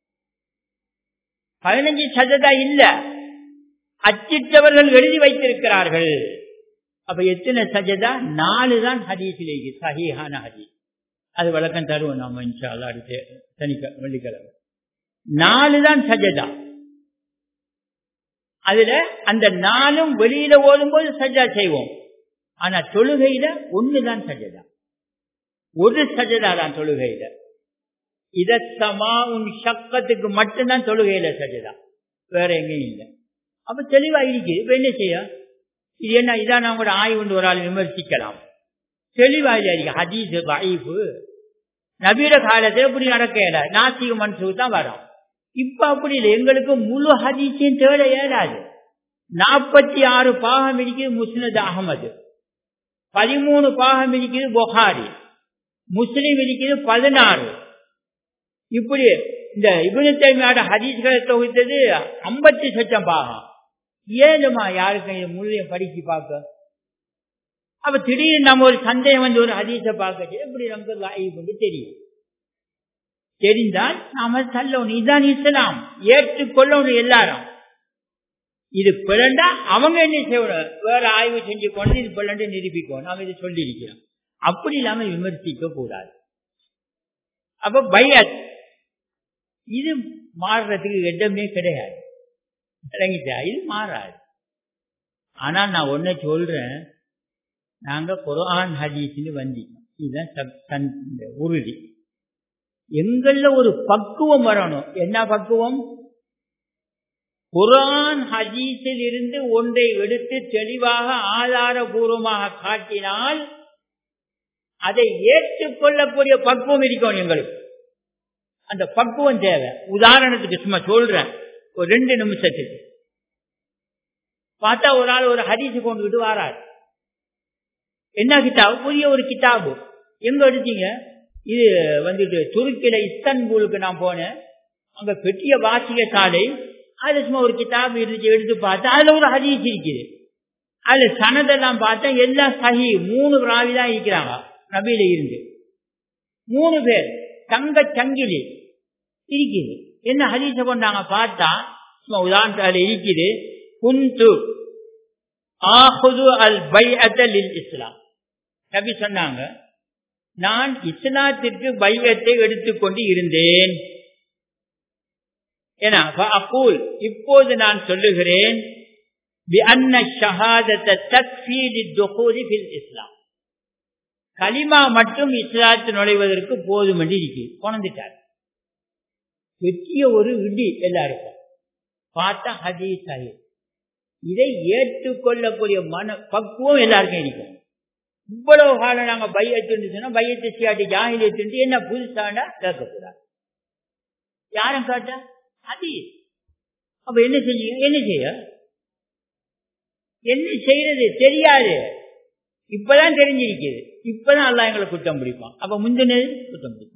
[SPEAKER 1] பதினஞ்சு சஜதா இல்ல அச்சிட்டவர்கள் எழுதி வைத்திருக்கிறார்கள் அப்ப எத்தனை சஜதா நாலு தான் ஹதீஸில் சஹீஹான ஹதீஸ் அது வழக்கம் தருவோம் நாம இன்ஷால்லா அடுத்த சனிக்க வெள்ளிக்கிழமை நாலு தான் சஜதா அதுல அந்த நாளும் வெளியில ஓதும் போது சஜா செய்வோம் ஆனா தொழுகையில ஒண்ணுதான் சஜதா ஒரு சஜதா தான் தொழுகையில இதமா உன் சக்கத்துக்கு மட்டும்தான் தொழுகையில சஜதா வேற எங்கேயும் இல்லை அப்ப தெளிவா இருக்குது இப்ப என்ன செய்ய இது என்ன இதான் நான் கூட ஆய்வு ஒரு ஆள் விமர்சிக்கலாம் தெளிவாக இருக்கு ஹதீஸ் வாய்ப்பு நவீன காலத்தில் இப்படி நடக்கல நாசிக மனசுக்கு தான் வரும் இப்ப அப்படி இல்லை எங்களுக்கு முழு ஹதீஸையும் தேட இயலாது நாற்பத்தி ஆறு பாகம் இருக்குது முஸ்னத் அகமது பதிமூணு பாகம் இருக்குது புகாரி முஸ்லீம் இருக்குது பதினாறு இப்படி இந்த இபுனத்தைமையோட ஹதீஸ்களை தொகுத்தது ஐம்பத்தி சச்சம் பாகம் ஏழுமா யாருக்கும் முழுதையும் படிச்சு பார்க்க அப்ப திடீர்னு நம்ம ஒரு சந்தேகம் வந்து ஒரு ஹதீஸ பார்க்க எப்படி நமக்கு லாயிப்பு தெரியும் தெரிந்தால் நாம தள்ளணும் இதுதான் இஸ்லாம் ஏற்றுக்கொள்ளணும் எல்லாரும் இது பிறண்டா அவங்க என்ன செய்யணும் வேற ஆய்வு செஞ்சு கொண்டு இது பிறண்டு நிரூபிக்கும் நாம இது சொல்லி இருக்கிறோம் அப்படி இல்லாம விமர்சிக்க கூடாது அப்ப பையத் இது மாறுறதுக்கு இடமே கிடையாது விளங்கிட்டா இது மாறாது ஆனா நான் ஒன்ன சொல்றேன் நாங்க குரான் ஹதீஸ்னு வந்தோம் இதுதான் உறுதி எங்கள்ல ஒரு பக்குவம் வரணும் என்ன பக்குவம் குரான் ஹதீஸில் இருந்து ஒன்றை எடுத்து தெளிவாக ஆதாரபூர்வமாக காட்டினால் அதை ஏற்றுக்கொள்ளக்கூடிய பக்குவம் இருக்கணும் எங்களுக்கு அந்த பக்குவம் தேவை உதாரணத்துக்கு சும்மா சொல்றேன் ஒரு ரெண்டு நிமிஷத்துக்கு பார்த்தா ஒரு ஆள் ஒரு ஹரிசு கொண்டுகிட்டு வாராரு என்ன கிட்டாபு புதிய ஒரு கிட்டாபு எங்க எடுத்தீங்க இது வந்துட்டு துருக்கில இஸ்தன்பூலுக்கு நான் போனேன் அங்க பெரிய வாசிக சாலை அதுல சும்மா ஒரு கிதாபு இருந்துச்சு எடுத்து பார்த்தா அதுல ஒரு ஹதீஸ் இருக்குது அதுல சனதெல்லாம் பார்த்தா எல்லாம் சஹி மூணு ராவி தான் இருக்கிறாங்க நபியில இருந்து மூணு பேர் தங்க சங்கிலி இருக்குது என்ன ஹதீஸ கொண்டாங்க பார்த்தா சும்மா உதாரணத்தில் இருக்குது குந்து ஆஹுது அல் பை அலில் இஸ்லாம் நபி சொன்னாங்க நான் இஸ்லாத்திற்கு பையத்தை எடுத்துக்கொண்டு இருந்தேன் அக்கூல் இப்போது நான் சொல்லுகிறேன் இஸ்லாம் கலிமா மட்டும் இஸ்லாத்து நுழைவதற்கு போதும் என்று இருக்கு கொண்டுட்டார் பெரிய ஒரு இடி எல்லாருக்கும் பார்த்தா ஹதீஸ் சாஹிப் இதை ஏற்றுக்கொள்ளக்கூடிய மன பக்குவம் எல்லாருக்கும் இருக்கும் இவ்வளவு காலம் நாங்க பையத்துன்னு சொன்னா பையத்தை சியாட்டி ஜாகிலியத்துட்டு என்ன புதுசாண்டா கேட்கக்கூடாது யாரும் கேட்டா அது அப்ப என்ன செஞ்சீங்க என்ன செய்ய என்ன செய்யறது தெரியாது இப்பதான் தெரிஞ்சிருக்குது இப்பதான் அல்லா எங்களை குற்றம் பிடிப்பான் அப்ப முந்தினது குற்றம் பிடிப்பான்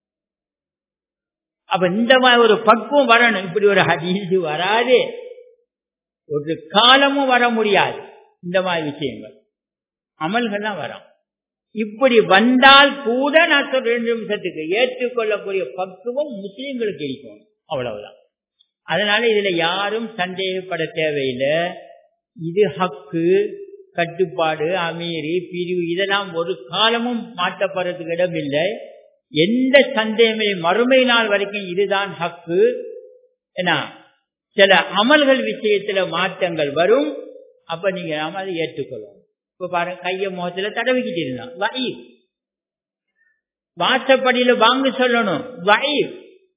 [SPEAKER 1] அப்ப இந்த மாதிரி ஒரு பக்குவம் வரணும் இப்படி ஒரு ஹதீஸ் வராது ஒரு காலமும் வர முடியாது இந்த மாதிரி விஷயங்கள் அமல்கள்லாம் வரும் இப்படி வந்தால் கூட நான் சொல்ற ரெண்டு நிமிஷத்துக்கு ஏற்றுக்கொள்ளக்கூடிய பக்குவம் முஸ்லீம்களுக்கு இருக்கும் அவ்வளவுதான் அதனால இதுல யாரும் சந்தேகப்பட தேவையில்லை இது ஹக்கு கட்டுப்பாடு அமீரி பிரிவு இதெல்லாம் ஒரு காலமும் மாற்றப்படுறதுக்கு இடமில்லை எந்த சந்தேகமே மறுமை நாள் வரைக்கும் இதுதான் ஹக்கு என்ன சில அமல்கள் விஷயத்துல மாற்றங்கள் வரும் அப்ப நீங்க நாம அதை ஏற்றுக்கொள்ளும் இப்ப பாருங்க கைய முகத்துல தடவிக்கிட்டு இருந்தான் வயிர் வாசப்படியில வாங்க சொல்லணும் வயிர்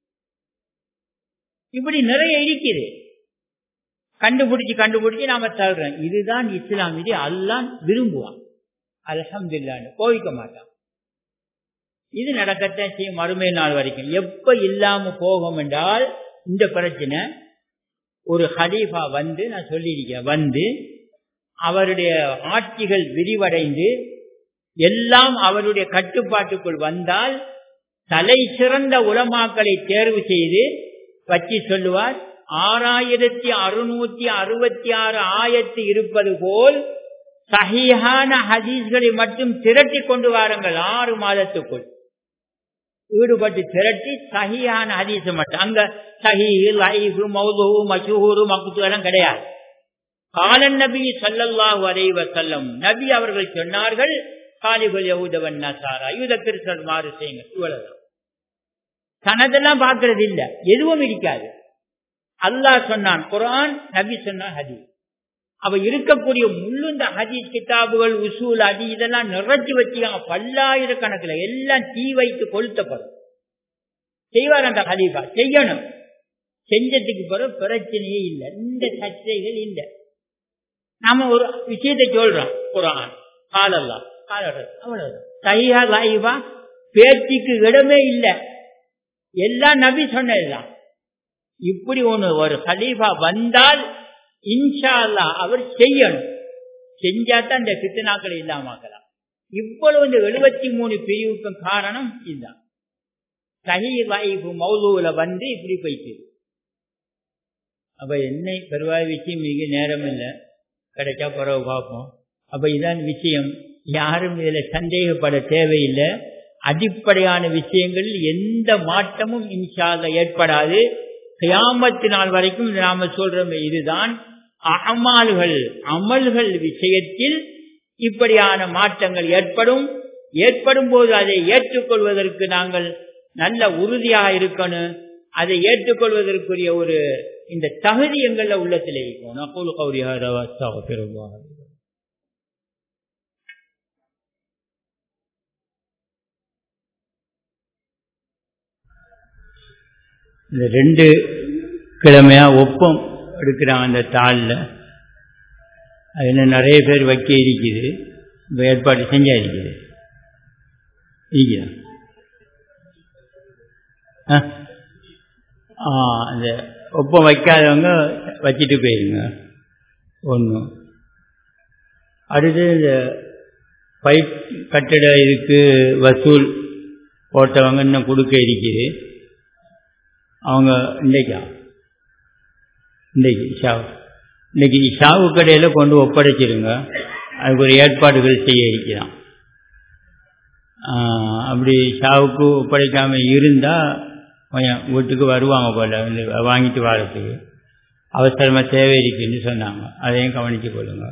[SPEAKER 1] இப்படி நிறைய இருக்குது கண்டுபிடிச்சு கண்டுபிடிச்சு நாம தள்ளுறோம் இதுதான் இஸ்லாம் இது அல்லான் விரும்புவான் அலஹம்துல்லான்னு கோவிக்க மாட்டான் இது நடக்கத்தான் செய்யும் மறுமை நாள் வரைக்கும் எப்ப இல்லாம போகும் என்றால் இந்த பிரச்சனை ஒரு ஹலீஃபா வந்து நான் சொல்லியிருக்கேன் வந்து அவருடைய ஆட்சிகள் விரிவடைந்து எல்லாம் அவருடைய கட்டுப்பாட்டுக்குள் வந்தால் தலை சிறந்த உலமாக்களை தேர்வு செய்து வச்சு சொல்லுவார் ஆறாயிரத்தி அறுநூத்தி அறுபத்தி ஆறு ஆயத்து இருப்பது போல் சகியான ஹதீஸ்களை மட்டும் திரட்டி கொண்டு வாருங்கள் ஆறு மாதத்துக்குள் ஈடுபட்டு திரட்டி சகியான ஹதீஸ் மட்டும் அங்க சஹி லைஃபு மௌது மசூரு மக்குத்து எல்லாம் கிடையாது காலன் நபி சல்லல்லாஹு அலைவ செல்லம் நபி அவர்கள் சொன்னார்கள் காலிபல் யவுதவன் நசாரா யூத கிறிஸ்தர் மாறு செய்யுங்க இவ்வளவுதான் தனதெல்லாம் பார்க்கறது இல்ல எதுவும் இருக்காது அல்லாஹ் சொன்னான் குரான் நபி சொன்னான் ஹதீஸ் அவ இருக்கக்கூடிய முள்ளு இந்த ஹதீஸ் கிதாபுகள் உசூல் அதி இதெல்லாம் நிறைச்சு வச்சுக்காங்க பல்லாயிரக்கணக்கில் எல்லாம் தீ வைத்து கொளுத்தப்படும் செய்வார் அந்த ஹலீஃபா செய்யணும் செஞ்சதுக்கு பிறகு பிரச்சனையே இல்லை இந்த சர்ச்சைகள் இல்லை நாம ஒரு விஷயத்தை சொல்றோம் குரான் காலல்லா அவ்வளவு சையா லாயிவா பேச்சுக்கு இடமே இல்லை எல்லாம் நபி சொன்னதுதான் இப்படி ஒண்ணு ஒரு ஹலீஃபா வந்தால் இன்ஷா அல்லா அவர் செய்யணும் செஞ்சாதான் இந்த பித்தனாக்களை இல்லாமக்கலாம் இவ்வளவு இந்த எழுபத்தி மூணு பிரிவுக்கும் காரணம் இதுதான் சஹி வாய்ப்பு மௌலூல வந்து இப்படி போயிட்டு அப்ப என்னை பெருவாய் விஷயம் மிக நேரம் இல்லை கிடைச்சா பிறகு பார்ப்போம் அப்ப இதான் விஷயம் யாரும் இதுல சந்தேகப்பட தேவையில்லை அடிப்படையான விஷயங்களில் எந்த மாற்றமும் இன்ஷால்ல ஏற்படாது கியாமத்து நாள் வரைக்கும் நாம சொல்றோமே இதுதான் அமால்கள் அமல்கள் விஷயத்தில் இப்படியான மாற்றங்கள் ஏற்படும் ஏற்படும் போது அதை ஏற்றுக்கொள்வதற்கு நாங்கள் நல்ல உறுதியாக இருக்கணும் அதை ஏற்றுக்கொள்வதற்குரிய ஒரு இந்த தகுதி எங்கள்ல உள்ளத்தில் இருக்கும் நகூல் கௌரியா இந்த ரெண்டு கிழமையா ஒப்பம் எடுக்கிறாங்க அந்த தாளில் அது இன்னும் நிறைய பேர் வைக்க இருக்குது இப்போ ஏற்பாடு செஞ்சா இருக்குது இருக்குதா அந்த ஒப்பம் வைக்காதவங்க வச்சுட்டு போயிருங்க ஒன்று அடுத்து இந்த பைப் கட்டிட இதுக்கு வசூல் போட்டவங்க இன்னும் கொடுக்க இருக்குது அவங்க இன்றைக்கா இன்றைக்கு ஷாவு இன்றைக்கி ஷாவு கடையில் கொண்டு ஒப்படைச்சிருங்க அதுக்கு ஒரு ஏற்பாடுகள் செய்ய இருக்கிறான் அப்படி ஷாவுக்கு ஒப்படைக்காமல் இருந்தால் கொஞ்சம் வீட்டுக்கு வருவாங்க போல வந்து வாங்கிட்டு வரத்துக்கு அவசரமாக தேவை இருக்குன்னு சொன்னாங்க அதையும் கவனித்து கொள்ளுங்க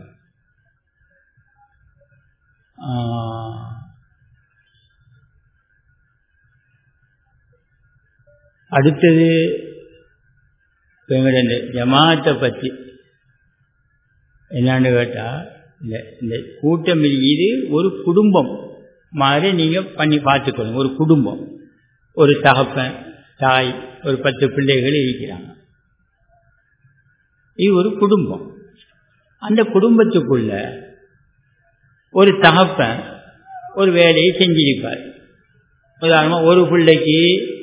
[SPEAKER 1] அடுத்தது எங்களுடைய இந்த ஜமாத்தை பற்றி என்னான்னு கேட்டால் இந்த இந்த கூட்டம் இது ஒரு குடும்பம் மாதிரி நீங்கள் பண்ணி பார்த்துக்கணும் ஒரு குடும்பம் ஒரு தகப்பன் தாய் ஒரு பத்து பிள்ளைகள் இருக்கிறாங்க இது ஒரு குடும்பம் அந்த குடும்பத்துக்குள்ள ஒரு தகப்பன் ஒரு வேலையை செஞ்சிருப்பார் உதாரணமாக ஒரு பிள்ளைக்கு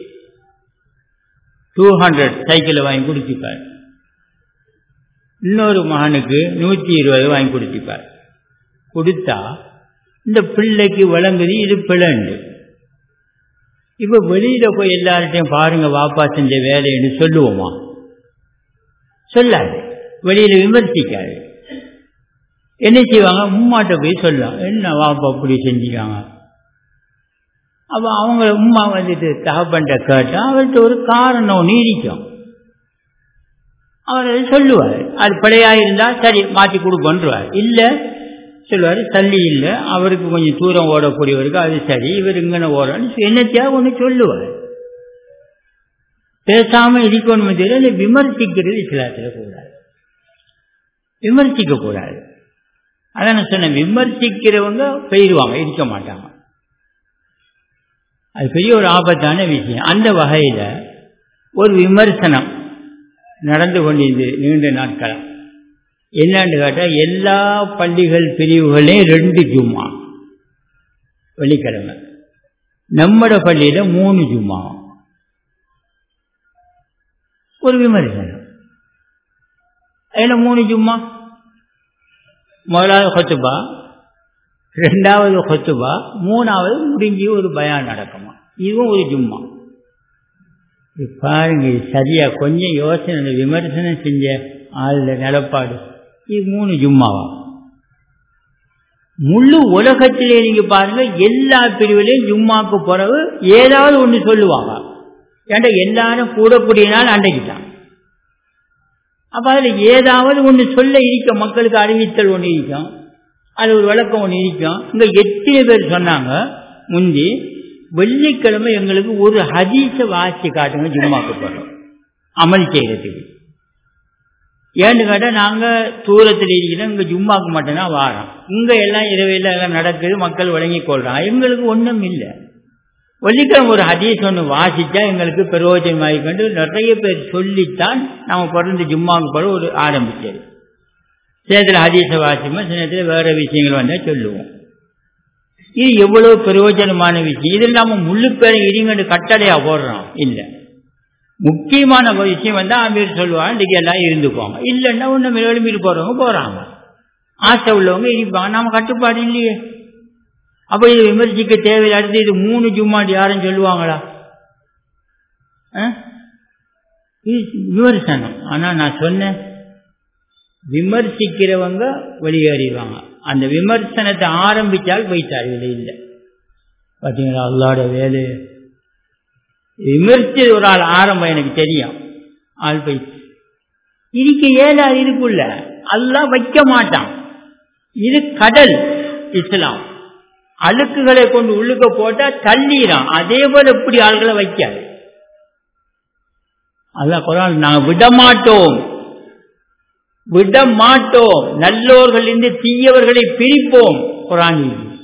[SPEAKER 1] டூ ஹண்ட்ரட் சைக்கிளை வாங்கி கொடுத்துப்பார் இன்னொரு மகனுக்கு நூற்றி இருபது வாங்கி கொடுத்துப்பார் கொடுத்தா இந்த பிள்ளைக்கு விளங்குது இது பிள்ளைண்டு இப்போ வெளியில் போய் எல்லார்ட்டையும் பாருங்க வாப்பா செஞ்ச வேலைன்னு சொல்லுவோமா சொல்லாது வெளியில் விமர்சிக்காது என்ன செய்வாங்க உம்மாட்ட போய் சொல்லலாம் என்ன வாப்பா அப்படி செஞ்சுக்காங்க அப்போ அவங்க உம்மா வந்துட்டு தகப்பன்ட்ட கேட்டால் அவர்கிட்ட ஒரு காரணம் நீடிக்கும் அவர் அதை சொல்லுவார் அது பிழையா இருந்தால் சரி மாற்றி கொடுப்பன்றுவார் இல்லை சொல்லுவார் தள்ளி இல்லை அவருக்கு கொஞ்சம் தூரம் ஓடக்கூடியவருக்கு அது சரி இவர் இங்கன ஓடணும் என்னத்தையா ஒன்று சொல்லுவார் பேசாம இருக்கணும் தெரியல விமர்சிக்கிறது இஸ்லாத்தில் கூடாது விமர்சிக்க கூடாது அதான் நான் சொன்னேன் விமர்சிக்கிறவங்க போயிடுவாங்க இருக்க மாட்டாங்க அது பெரிய ஒரு ஆபத்தான விஷயம் அந்த வகையில் ஒரு விமர்சனம் நடந்து கொண்டிருந்தது நீண்ட நாட்களாக என்னன்னு கேட்டால் எல்லா பள்ளிகள் பிரிவுகளையும் ரெண்டு ஜும்மா வெள்ளிக்கிழமை நம்மட பள்ளியில் மூணு ஜும்மா ஒரு விமர்சனம் அதில் மூணு ஜும்மா முதலாவது கொத்துபா ரெண்டாவது கொத்துபா மூணாவது முடிஞ்சு ஒரு பயான் நடக்குமா இதுவும் ஒரு ஜும்மா பாருங்க சரியா கொஞ்சம் யோசனை விமர்சனம் செஞ்ச ஆளுல நிலப்பாடு இது மூணு ஜும்மாவா முழு உலகத்திலே நீங்க பாருங்க எல்லா பிரிவிலையும் ஜும்மாக்கு பிறகு ஏதாவது ஒன்று சொல்லுவாங்க ஏன்டா எல்லாரும் கூடக்கூடிய நாள் அண்டைக்கிட்டான் அப்ப அதுல ஏதாவது ஒன்று சொல்ல இருக்க மக்களுக்கு அறிவித்தல் ஒன்று இருக்கும் அது ஒரு விளக்கம் ஒன்று இருக்கும் இங்க எத்தனை பேர் சொன்னாங்க முந்தி வெள்ளிக்கிழமை எங்களுக்கு ஒரு ஹதீஸ வாசி காட்டுங்க ஜும்மாக்கு போறோம் அமல் செய்யறதுக்கு ஏன்னு கேட்டால் நாங்கள் தூரத்தில் இருக்கிறோம் இங்கே ஜும்மாக்கு மட்டும்தான் வாரோம் இங்கே எல்லாம் இரவையில் எல்லாம் நடக்குது மக்கள் வழங்கி கொள்றாங்க எங்களுக்கு ஒன்றும் இல்லை வெள்ளிக்கிழமை ஒரு ஹதீஸ் ஒன்று வாசித்தா எங்களுக்கு பிரயோஜனமாக கொண்டு நிறைய பேர் சொல்லித்தான் நம்ம பிறந்து ஜும்மாவுக்கு பிறகு ஒரு ஆரம்பிச்சது சிலத்தில் ஹதீஸை வாசிப்போம் சில நேரத்தில் வேறு விஷயங்கள் வந்தால் சொல்லுவோம் இது எவ்வளவு பிரயோஜனமான விஷயம் இது இல்லாமல் முள்ளு பேரை இடிங்கன்னு கட்டளையாக போடுறோம் இல்லை முக்கியமான விஷயம் வந்து அமீர் சொல்லுவாங்க இன்றைக்கு எல்லாம் இருந்துக்குவாங்க இல்லைன்னா ஒன்றும் எழும்பிட்டு போகிறவங்க போகிறாங்க ஆசை உள்ளவங்க இருப்பாங்க நம்ம கட்டுப்பாடு இல்லையே அப்போ இது விமர்சிக்க தேவையில்லை அடுத்து இது மூணு ஜும்மாடி யாரும் சொல்லுவாங்களா இது விமர்சனம் ஆனால் நான் சொன்னேன் விமர்சிக்கிறவங்க வெளியேறிடுவாங்க அந்த விமர்சனத்தை ஆரம்பித்தால் போயிட்டார் இல்லை இல்லை பார்த்தீங்களா அல்லாட வேலை விமர்சி ஒரு ஆள் ஆரம்பம் எனக்கு தெரியும் ஆள் போய் இருக்க ஏழாது இதுக்குள்ள அல்லா வைக்க மாட்டான் இது கடல் இஸ்லாம் அழுக்குகளை கொண்டு உள்ளுக்க போட்டா தள்ளிடான் அதே போல எப்படி ஆள்களை வைக்காது அதான் குரான் நாங்கள் விட மாட்டோம் விட மாட்டோம் நல்லோர்களிருந்து தீயவர்களை பிரிப்போம் குரான்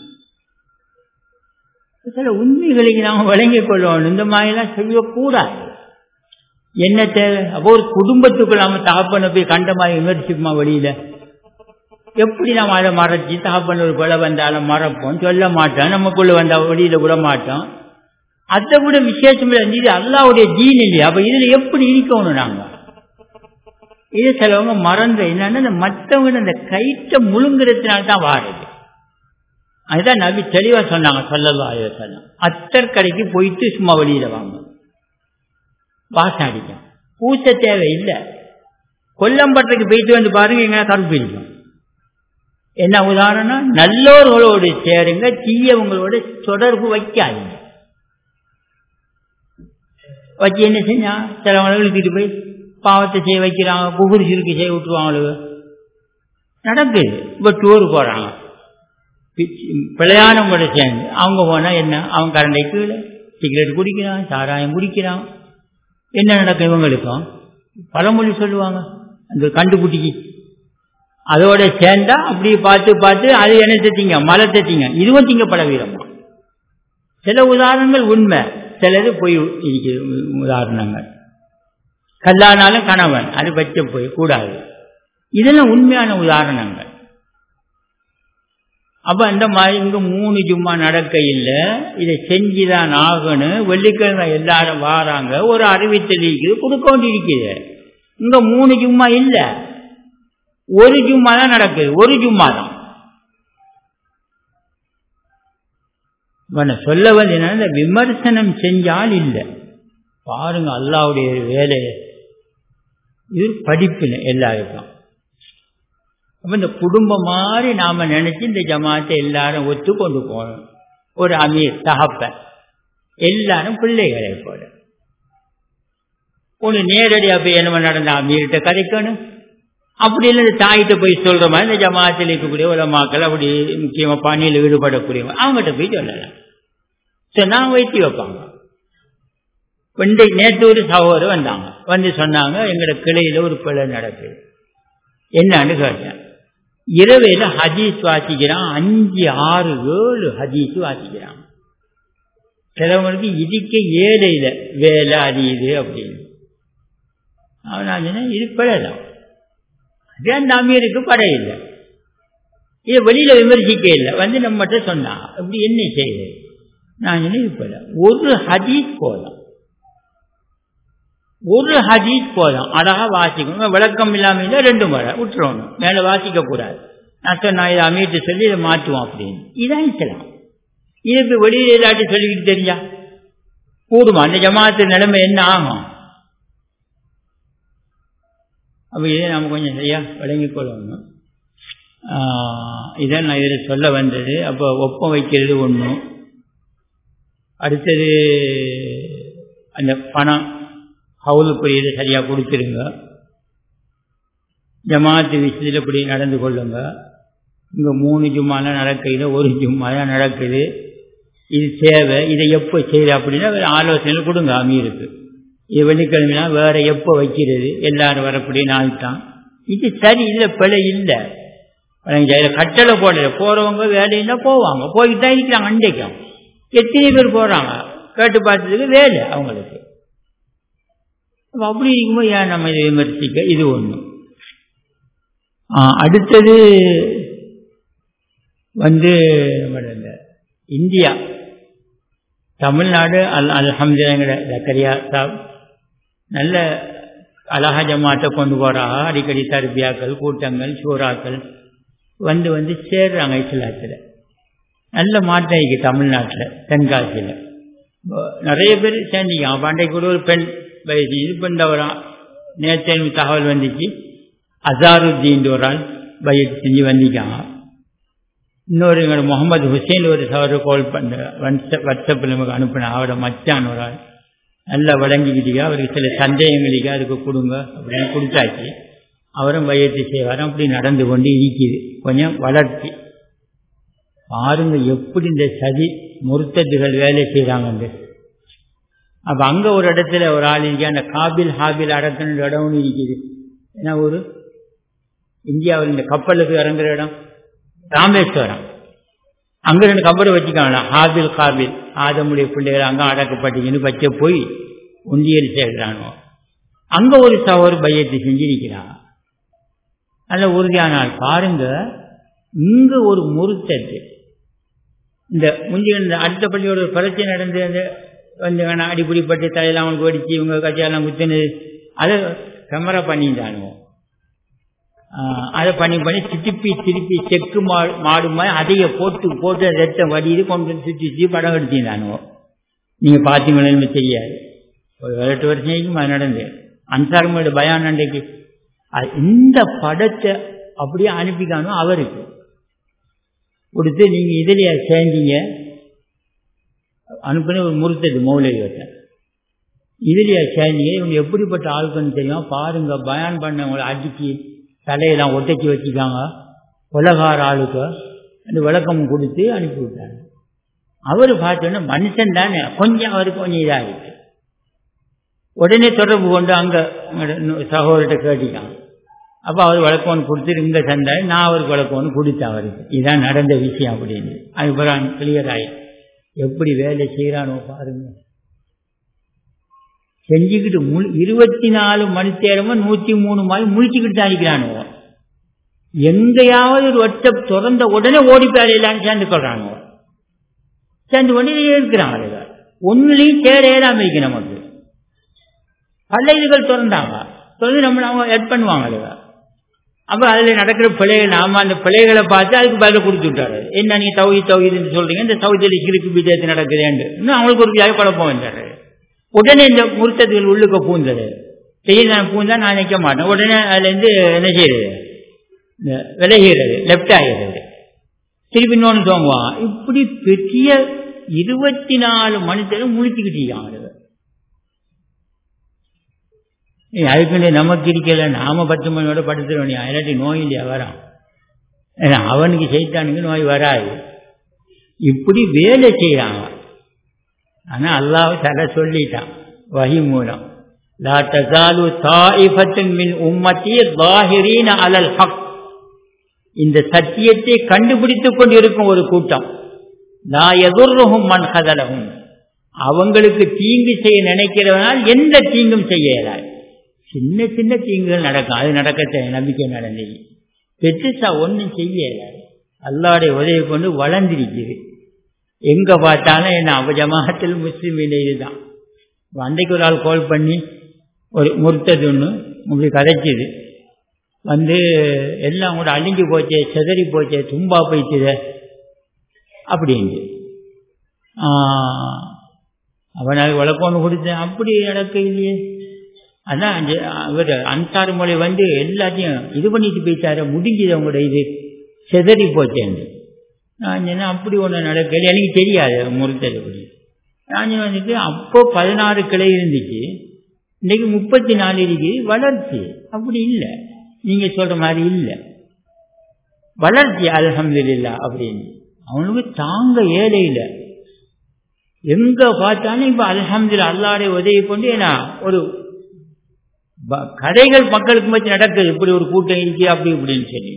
[SPEAKER 1] சில உண்மைகளுக்கு நாம் வழங்கிக் கொள்ளணும் இந்த மாதிரிலாம் செய்யக்கூடாது என்ன தேவை அப்போ ஒரு குடும்பத்துக்குள்ள நம்ம தகப்பனை போய் கண்ட மாதிரி விமர்சிப்போமா வெளியில எப்படி நம்ம அதை மறைச்சி தகப்பன் ஒரு கொலை வந்தாலும் மறப்போம் சொல்ல மாட்டோம் நமக்குள்ள வந்தா வெளியில விட மாட்டோம் அதை விட விசேஷம் இது அல்லாவுடைய ஜீன் இல்லையா அப்ப இதுல எப்படி இருக்கணும் நாங்க இது சிலவங்க மறந்து என்னன்னா மற்றவங்க அந்த கயிற்றை முழுங்குறதுனால தான் வாடுது அதுதான் நபி தெளிவா சொன்னாங்க சொல்லலாம் சொன்னாங்க அத்தர் கடைக்கு போயிட்டு சும்மா வெளியில வாங்க வாசம் அடிக்கும் பூச தேவை இல்லை கொல்லம்பட்டுக்கு போயிட்டு வந்து பாருங்க எங்க கருப்பு இருக்கும் என்ன உதாரணம் நல்லோர்களோடு சேருங்க தீயவங்களோட தொடர்பு வைக்காதீங்க வச்சு என்ன செஞ்சா சிலவங்களை இழுத்துட்டு போய் பாவத்தை செய்ய வைக்கிறாங்க குகுரு சுருக்கு செய்ய விட்டுருவாங்க நடக்குது இப்போ டூர் போறாங்க பிழையானவங்களோட சேர்ந்து அவங்க போனா என்ன அவன் கரண்டை கீழே சிகரெட் குடிக்கிறான் சாராயம் குடிக்கிறான் என்ன நடக்கும் இவங்களுக்கும் பழமொழி சொல்லுவாங்க அந்த கண்டுக்குட்டிக்கு அதோட சேர்ந்தா அப்படி பார்த்து பார்த்து அது என்ன தத்திங்க மலை தத்திங்க இதுவும் திங்கப்பட வீரமா சில உதாரணங்கள் உண்மை சிலது போய் இருக்கிற உதாரணங்கள் கல்லானாலும் கணவன் அது வச்ச போய் கூடாது இதெல்லாம் உண்மையான உதாரணங்கள் அப்ப அந்த மாதிரி இங்க மூணு ஜும்மா நடக்க இல்லை இதை செஞ்சுதான் ஆகணும் வெள்ளிக்கிழமை எல்லாரும் வாராங்க ஒரு அறிவித்தலிக்கு கொடுக்க வேண்டியிருக்குது இங்க மூணு ஜும்மா இல்ல ஒரு ஜும்மா தான் நடக்குது ஒரு ஜும்மா தான் சொல்ல வந்து என்னன்னா இந்த விமர்சனம் செஞ்சால் இல்லை பாருங்க அல்லாவுடைய வேலையை இது படிப்பின எல்லாருக்கும் அப்ப இந்த குடும்பம் மாதிரி நாம நினைச்சு இந்த ஜமாத்தை எல்லாரும் ஒத்து கொண்டு போகணும் ஒரு அமீர் தகப்ப எல்லாரும் பிள்ளைகளை போல ஒன்று நேரடியாக போய் என்ன நடந்த அமீர்கிட்ட கதைக்கணும் அப்படி இல்லை தாயிட்ட போய் சொல்ற மாதிரி இந்த ஜமாத்தில் இருக்கக்கூடிய உலமாக்கள் அப்படி முக்கியமாக பணியில் ஈடுபடக்கூடியவங்க அவங்ககிட்ட போய் சொல்லலாம் சொன்னா வைத்தி வைப்பாங்க இன்றை நேற்று ஒரு சகோதரர் வந்தாங்க வந்து சொன்னாங்க எங்களோட கிளையில ஒரு பிள்ளை நடக்குது என்னன்னு கேட்டேன் இரவையில ஹதீஸ் வாசிக்கிறான் அஞ்சு ஆறு ஏழு ஹதீஸ் வாசிக்கிறான் சிலவங்களுக்கு இதுக்க ஏழையில வேலை அது இது அப்படின்னு அவன் இது பிழைதான் அது அந்த அமீருக்கு படை இல்லை இதை வெளியில விமர்சிக்க இல்லை வந்து நம்மகிட்ட சொன்னான் இப்படி என்ன செய்யுது நான் இது போல ஒரு ஹதீஸ் போதும் ஒரு ஹதீஸ் போதும் அழகா வாசிக்கணும் விளக்கம் இல்லாம இருந்தா ரெண்டு முறை விட்டுறணும் மேல வாசிக்க கூடாது நான் சொன்ன இதை அமீட்டு சொல்லி இதை மாற்றுவோம் அப்படின்னு இதான் இஸ்லாம் இதுக்கு வெளியில எல்லாத்தையும் சொல்லிக்கிட்டு தெரிஞ்சா கூடுமா அந்த ஜமாத்து நிலைமை என்ன ஆகும் அப்ப இதை நம்ம கொஞ்சம் சரியா விளங்கிக் கொள்ளணும் இதான் நான் இதில் சொல்ல வந்தது அப்போ ஒப்பம் வைக்கிறது ஒன்றும் அடுத்தது அந்த பணம் ஹவுலுக்குரியதை சரியாக கொடுத்துருங்க ஜமாத்து விஷயத்தில் இப்படி நடந்து கொள்ளுங்க இங்கே மூணு ஜும்மாலாம் நடக்கையில் ஒரு ஜும்மா தான் நடக்குது இது தேவை இதை எப்போ செய்யுது அப்படின்னா வேறு ஆலோசனை கொடுங்க அமீருக்கு இது வெள்ளிக்கிழமைனா வேற எப்போ வைக்கிறது எல்லாரும் வரக்கூடிய நாள் தான் இது சரி இல்லை பிழை இல்லை கட்டளை போடல போறவங்க வேலைன்னா போவாங்க போய்கிட்டு தான் இருக்கிறாங்க அண்டைக்கும் எத்தனை பேர் போறாங்க கேட்டு பார்த்ததுக்கு வேலை அவங்களுக்கு அப்படி இருக்கும்போது ஏன் நம்ம இதை விமர்சிக்க இது ஒன்று அடுத்தது வந்து இந்த இந்தியா தமிழ்நாடு அல் அல்ஹம்துங்கிற ஜக்கரியா சாப் நல்ல அழகா ஜமாத்தை கொண்டு போறாங்க அடிக்கடி தர்பியாக்கள் கூட்டங்கள் சூறாக்கள் வந்து வந்து சேர்றாங்க இஸ்லாத்தில் நல்ல மாற்றம் இருக்கு தமிழ்நாட்டில் தென்காசியில் நிறைய பேர் சேர்ந்தீங்க பண்டைக்கு கூட ஒரு பெண் வயசு இது பண்ணவரா நேற்று தகவல் வந்துச்சு அசாருத்தீன் ஒரு ஆள் பயிற்சி செஞ்சு வந்திருக்காங்க இன்னொரு எங்களோட முகமது ஹுசைன் ஒரு சவரை கால் பண்ண வாட்ஸ்அப்பில் நமக்கு அனுப்பின அவரோட மச்சான் ஒரு ஆள் நல்லா வழங்கிக்கிட்டீங்க அவருக்கு சில சந்தேகங்களுக்கு அதுக்கு கொடுங்க அப்படின்னு கொடுத்தாச்சு அவரும் பயிற்சி செய்வார் அப்படி நடந்து கொண்டு இருக்குது கொஞ்சம் வளர்ச்சி பாருங்க எப்படி இந்த சதி முருத்தத்துகள் வேலை செய்கிறாங்க அப்ப அங்க ஒரு இடத்துல ஒரு ஆள் இருக்கு அந்த காபில் ஹாபில் அடக்கணும் இடம்னு இருக்குது ஏன்னா ஒரு இந்தியாவில் இந்த கப்பலுக்கு இறங்குற இடம் ராமேஸ்வரம் அங்க ரெண்டு கப்பலை வச்சுக்காங்களா ஹாபில் காபில் ஆதமுடைய பிள்ளைகள் அங்க அடக்கப்பட்டீங்கன்னு வச்ச போய் உந்தியல் சேர்க்கிறானோ அங்க ஒரு சவர் பையத்தை செஞ்சு நிற்கிறான் நல்ல உறுதியான ஆள் பாருங்க இங்க ஒரு முருத்தத்து இந்த முந்தைய இந்த அடுத்த பள்ளியோட ஒரு பிரச்சனை நடந்து அந்த கொஞ்சம் அடிப்படிப்பட்டு தலையெல்லாம் அவனுக்கு வெடிச்சு இவங்க கட்சியெல்லாம் குத்துனது அதை கேமரா பண்ணிட்டானுவோம் அதை பண்ணி பண்ணி திருப்பி திருப்பி செக்கு மாடு மாடு மாதிரி அதைய போட்டு போட்டு ரத்தம் வடிது கொண்டு வந்து சுற்றி சுற்றி படம் எடுத்திருந்தானுவோம் நீங்க பார்த்தீங்களேன்னு தெரியாது ஒரு எட்டு வருஷம் அது நடந்து அன்சாரமோட பயான் அன்றைக்கு இந்த படத்தை அப்படியே அனுப்பிக்கானோ அவருக்கு கொடுத்து நீங்க இதுலயா சேர்ந்தீங்க அனுப்பின ஒரு முறுத்தது மௌலவி வச்சேன் இதுலயா சேர்ந்தீங்க இவங்க எப்படிப்பட்ட ஆளுக்குன்னு தெரியும் பாருங்க பயான் பண்ணவங்களை அடிச்சு தலையெல்லாம் ஒட்டச்சி வச்சுக்காங்க உலகார ஆளுக்கு அந்த விளக்கம் கொடுத்து அனுப்பி விட்டாங்க அவர் பார்த்தோன்னா மனுஷன் தானே கொஞ்சம் அவருக்கு கொஞ்சம் இதாகிட்டு உடனே தொடர்பு கொண்டு அங்க சகோதரர்கிட்ட கேட்டிக்காங்க அப்ப அவர் விளக்கம் கொடுத்து இங்க சந்தாரு நான் அவருக்கு விளக்கம் கொடுத்தேன் அவருக்கு இதான் நடந்த விஷயம் அப்படின்னு அதுக்கப்புறம் கிளியர் ஆகி எப்படி வேலை செய்யறானோ பாருங்க செஞ்சுக்கிட்டு முழு இருபத்தி நாலு மணி நேரமும் நூத்தி மூணு மாதிரி முழிச்சுக்கிட்டு தான் இருக்கிறானோ எங்கேயாவது ஒரு ஒற்றை திறந்த உடனே ஓடி போய் எல்லாரும் சேர்ந்து கொள்றாங்க சேர்ந்து கொண்டு இருக்கிறாங்க ஒன்னுலையும் சேர ஏறாம இருக்கு நமக்கு பல இதுகள் திறந்தாங்க திறந்து நம்மள அவங்க எட் பண்ணுவாங்க அதுங்க அப்ப அதுல நடக்கிற பிழைகள் நாம அந்த பிழைகளை பார்த்து அதுக்கு பதில் கொடுத்து விட்டாரு என்ன நீங்க தௌஹி தௌஹிதுன்னு சொல்றீங்க இந்த தௌஹிதில் இருக்கு விஜயத்து நடக்குதுன்னு இன்னும் அவங்களுக்கு ஒரு வியாதி குழப்பம் வந்தாரு உடனே இந்த முருத்தத்துகள் உள்ளுக்க பூந்தது திடீர்னு நான் பூந்தா நான் நிற்க மாட்டேன் உடனே அதுல இருந்து என்ன செய்யறது இந்த விலகிறது லெப்ட் ஆகிறது திருப்பி இன்னொன்று தோங்குவான் இப்படி பெரிய இருபத்தி நாலு மணித்தரம் முழிச்சுக்கிட்டீங்க அதுக்குள்ளே நமக்கு இருக்கல நாம பத்து மணியோட படுத்துருவோம் இல்லாட்டி நோய் இல்லையா வரான் ஏன்னா அவனுக்கு செய்தானுக்கு நோய் வராது இப்படி வேலை செய்யறாங்க ஆனா அல்லாஹ் தர சொல்லிட்டான் வகி மூலம் லா தசாலு தாயிஃபத்தின் மின் உம்மத்தி லாஹிரீன அலல் ஹக் இந்த சத்தியத்தை கண்டுபிடித்துக் கொண்டிருக்கும் ஒரு கூட்டம் லா எதிர்ருகும் மண் கதலகும் அவங்களுக்கு தீங்கு செய்ய நினைக்கிறவனால் எந்த தீங்கும் செய்ய இயலாது சின்ன சின்ன தீங்குகள் நடக்கும் அது நடக்க நம்பிக்கை நடந்தது பெற்றுசா ஒன்றும் செய்ய இயலாது அல்லாடைய உதவி கொண்டு வளர்ந்திருக்குது எங்க பார்த்தாலும் என்ன அவஜமாகத்தில் முஸ்லீம் இதுதான் அன்றைக்கு ஒரு ஆள் கால் பண்ணி ஒரு முறுத்தது ஒன்று இப்படி கதைச்சிது வந்து எல்லாம் கூட அழிஞ்சு போச்சே செதறி போச்சே தும்பா போயிட்டுத அப்படின்ட்டு அவனால் விளக்கொன்று கொடுத்தேன் அப்படி நடக்க இல்லையே அதான் அவர் அன்சார் மொழி வந்து எல்லாத்தையும் இது பண்ணிட்டு போயிட்டாரு முடிஞ்சது அவங்களோட இது செதறி போச்சேன்னு நான் சொன்னேன் அப்படி ஒன்று நடக்கல எனக்கு தெரியாது முறுத்தல் அப்படி நான் வந்துட்டு அப்போ பதினாறு கிளை இருந்துச்சு இன்னைக்கு முப்பத்தி நாலு இருக்கு வளர்ச்சி அப்படி இல்லை நீங்க சொல்ற மாதிரி இல்லை வளர்ச்சி அலமதுல்லா அப்படின்னு அவனுக்கு தாங்க ஏழையில் எங்க பார்த்தாலும் இப்ப அலமது அல்லாடைய உதவி கொண்டு ஏன்னா ஒரு கதைகள் மக்களுக்கு மத்தி நடக்குது இப்படி ஒரு கூட்டம் இருக்கு அப்படி இப்படின்னு சொல்லி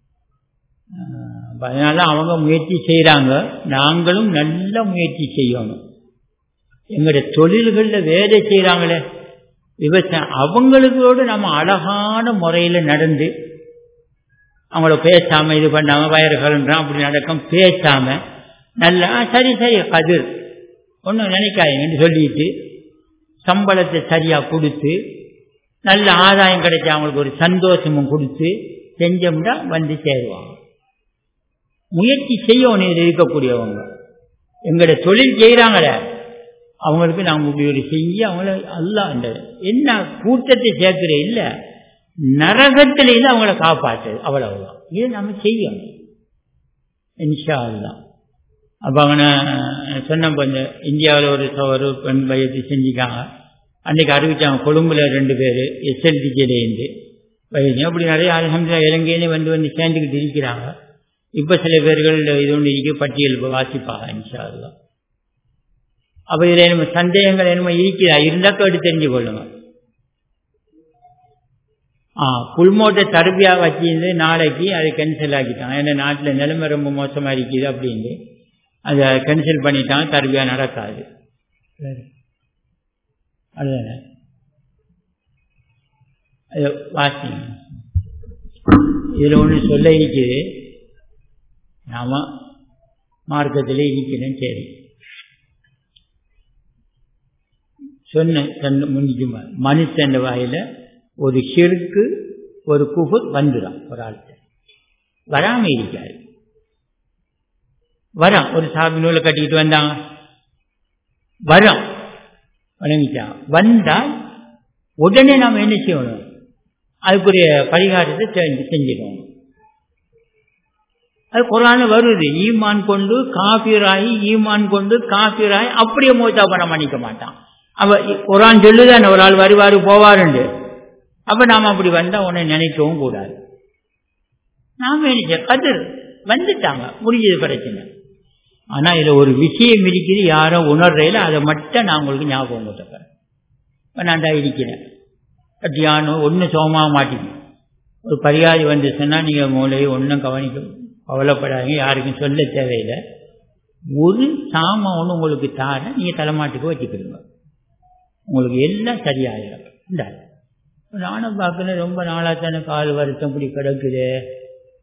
[SPEAKER 1] அதனால அவங்க முயற்சி செய்யறாங்க நாங்களும் நல்ல முயற்சி செய்யணும் எங்களுடைய தொழில்களில் வேலை செய்யறாங்களே விவசாயம் அவங்களோடு நம்ம அழகான முறையில் நடந்து அவங்கள பேசாம இது பண்ணாம வயறு கலன்றான் அப்படி நடக்கும் பேசாம நல்லா சரி சரி கதிர் ஒன்றும் நினைக்காதீங்கன்னு சொல்லிட்டு சம்பளத்தை சரியா கொடுத்து நல்ல ஆதாயம் கிடைச்சா அவங்களுக்கு ஒரு சந்தோஷமும் கொடுத்து செஞ்சோம்னா வந்து சேருவாங்க முயற்சி செய்யணும் இதில் இருக்கக்கூடியவங்க எங்களோட தொழில் செய்கிறாங்களே அவங்களுக்கு நாம் இப்படி ஒரு செஞ்சு அவங்கள அல்ல அந்த என்ன கூட்டத்தை சேர்க்கிற இல்லை நரகத்திலேருந்து அவங்கள காப்பாற்று அவ்வளவுதான் இது நம்ம செய்யணும் இன்ஷா அல்லா அப்போ அவனை சொன்ன இந்த இந்தியாவில் ஒரு ஒரு பெண் வயது செஞ்சுக்காங்க அன்றைக்கி அறிவிச்சாங்க கொழும்புல ரெண்டு பேர் எஸ்எல்டிஜிலேருந்து வயது அப்படி நிறைய அலமதுல இலங்கையிலே வந்து வந்து சேர்ந்துக்கிட்டு இருக்கிறாங்க இப்போ சில பேர்கள் இது ஒன்று இருக்க பட்டியல் வாசிப்பாங்க இன்ஷா அல்லா அப்போ இதில் என்ன சந்தேகங்கள் என்னமோ இருக்கிறா இருந்தாக்க எடுத்து தெரிஞ்சு கொள்ளுங்க ஆ புல்மோட்டை தருபியா வச்சிருந்து நாளைக்கு அதை கேன்சல் ஆக்கிட்டாங்க ஏன்னா நாட்டில் நிலைமை ரொம்ப மோசமாக இருக்குது அப்படின்ட்டு அதை கேன்சல் பண்ணிட்டாங்க தருபியா நடக்காது அதுதானே அது வாசிங்க இதில் ஒன்று சொல்ல இருக்குது நாம மார்க்கத்திலே இருக்கிறேன் சரி சொன்ன தன் முடிஞ்சு மனுஷன் வாயில ஒரு ஷிருக்கு ஒரு குஃபுர் வந்துடும் ஒரு ஆள்கிட்ட வராம இருக்காது வரான் ஒரு சாபி நூலை கட்டிக்கிட்டு வந்தாங்க வரோம் வணங்கிட்டான் வந்தால் உடனே நாம் என்ன செய்யணும் அதுக்குரிய பரிகாரத்தை செஞ்சு செஞ்சிடுவோம் அது குரான வருது ஈமான் கொண்டு காபிராயி ஈமான் கொண்டு காபிராயி அப்படியே மூத்தா பண்ண மன்னிக்க மாட்டான் அவ குரான் சொல்லுதானே ஒரு ஆள் வருவாரு போவாருண்டு அப்ப நாம அப்படி வந்தா உன்னை நினைக்கவும் கூடாது நாம நினைச்ச கதிர் வந்துட்டாங்க முடிஞ்சது பிரச்சனை ஆனா இதுல ஒரு விஷயம் இருக்குது யாரோ உணர்றையில அதை மட்டும் நான் உங்களுக்கு ஞாபகம் கொடுத்துக்கிறேன் இப்ப நான் தான் இருக்கிறேன் கட்டியானோ ஒன்றும் சோமாக மாட்டீங்க ஒரு பரிகாரி வந்து சொன்னா நீங்க மூளையை ஒன்றும் கவனிக்க கவலைப்படாதீங்க யாருக்கும் சொல்ல தேவையில்லை ஒரு சாமான் ஒன்று உங்களுக்கு தார நீங்க தலைமாட்டுக்கு வச்சுக்கிடுங்க உங்களுக்கு எல்லாம் சரியாயிடும் இந்த நானும் பார்க்கல ரொம்ப நாளாக தானே கால் வருத்தம் இப்படி கிடக்குது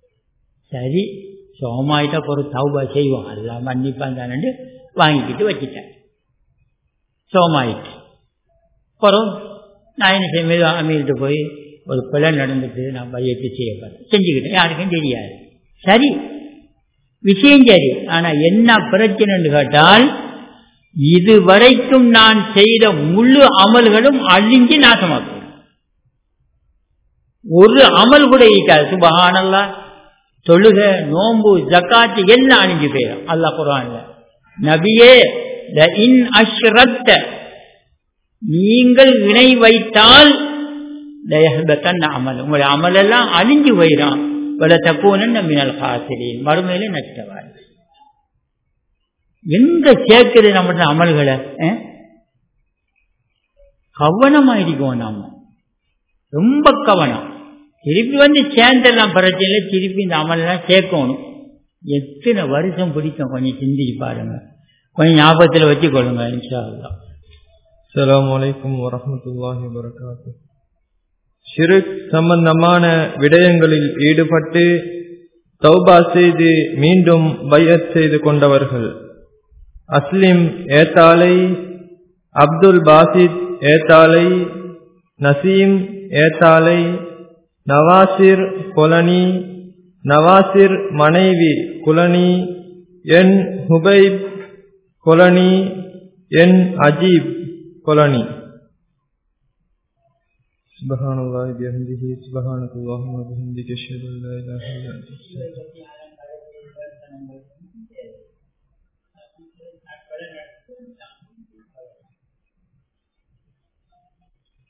[SPEAKER 1] சரி சோமாயிட்ட ஒரு தௌபா செய்வோம் எல்லாம் மன்னிப்பான் தானே வாங்கிக்கிட்டு வச்சுட்டேன் சோமாயிட்டு அப்புறம் நான் என்ன செய்ய அமீர்கிட்ட போய் ஒரு கொலை நடந்துட்டு நான் பையத்தை செய்யப்பட்டேன் செஞ்சுக்கிட்டேன் யாருக்கும் தெரியாது சரி விஷயம் சரி ஆனா என்ன பிரச்சனைன்னு கேட்டால் இதுவரைக்கும் நான் செய்த முழு அமல்களும் அழிஞ்சு நாசமாக்கும் ஒரு அமல் கூட இருக்காது சுபஹானல்லா தொழுக நோம்பு ஜக்காத்து எல்லாம் அழிஞ்சு போயிடும் அல்லா குரான்ல நபியே இன் அஷ்ரத்த நீங்கள் இணை வைத்தால் அமல் உங்களுடைய அமல் எல்லாம் அழிஞ்சு போயிடும் வல தப்போன மினல் காசிரின் மறுமையில நஷ்டவாய் எங்க சேர்க்கிறது நம்ம அமல்களை கவனமாயிருக்கோம் நாம ரொம்ப கவனம் திருப்பி வந்து சேர்ந்தெல்லாம் பிரச்சனை திருப்பி இந்த அமலெல்லாம் சேர்க்கணும் எத்தனை வருஷம் பிடிக்கும் கொஞ்சம் சிந்திச்சு பாருங்க கொஞ்சம் ஞாபகத்தில் வச்சுக்கொள்ளுங்க இன்ஷா அல்லா
[SPEAKER 2] அஸ்லாம் வலைக்கம் வரமத்துல்லாஹி வரகாத்து ஷிருக் சம்பந்தமான விடயங்களில் ஈடுபட்டு தௌபா செய்து மீண்டும் பையத் செய்து கொண்டவர்கள் அஸ்லிம் ஏத்தாலை அப்துல் பாசித் ஏத்தாலை நசீம் ஏத்தாலை நவாசிர் கொலனி நவாசிர் மனைவி குலனி என் ஹுபைப் கொலனி என் அஜீப் கொலனி سبحان الله بحمده سبحانك اللهم وبحمدك اشهد ان لا اله الا انت استغفرك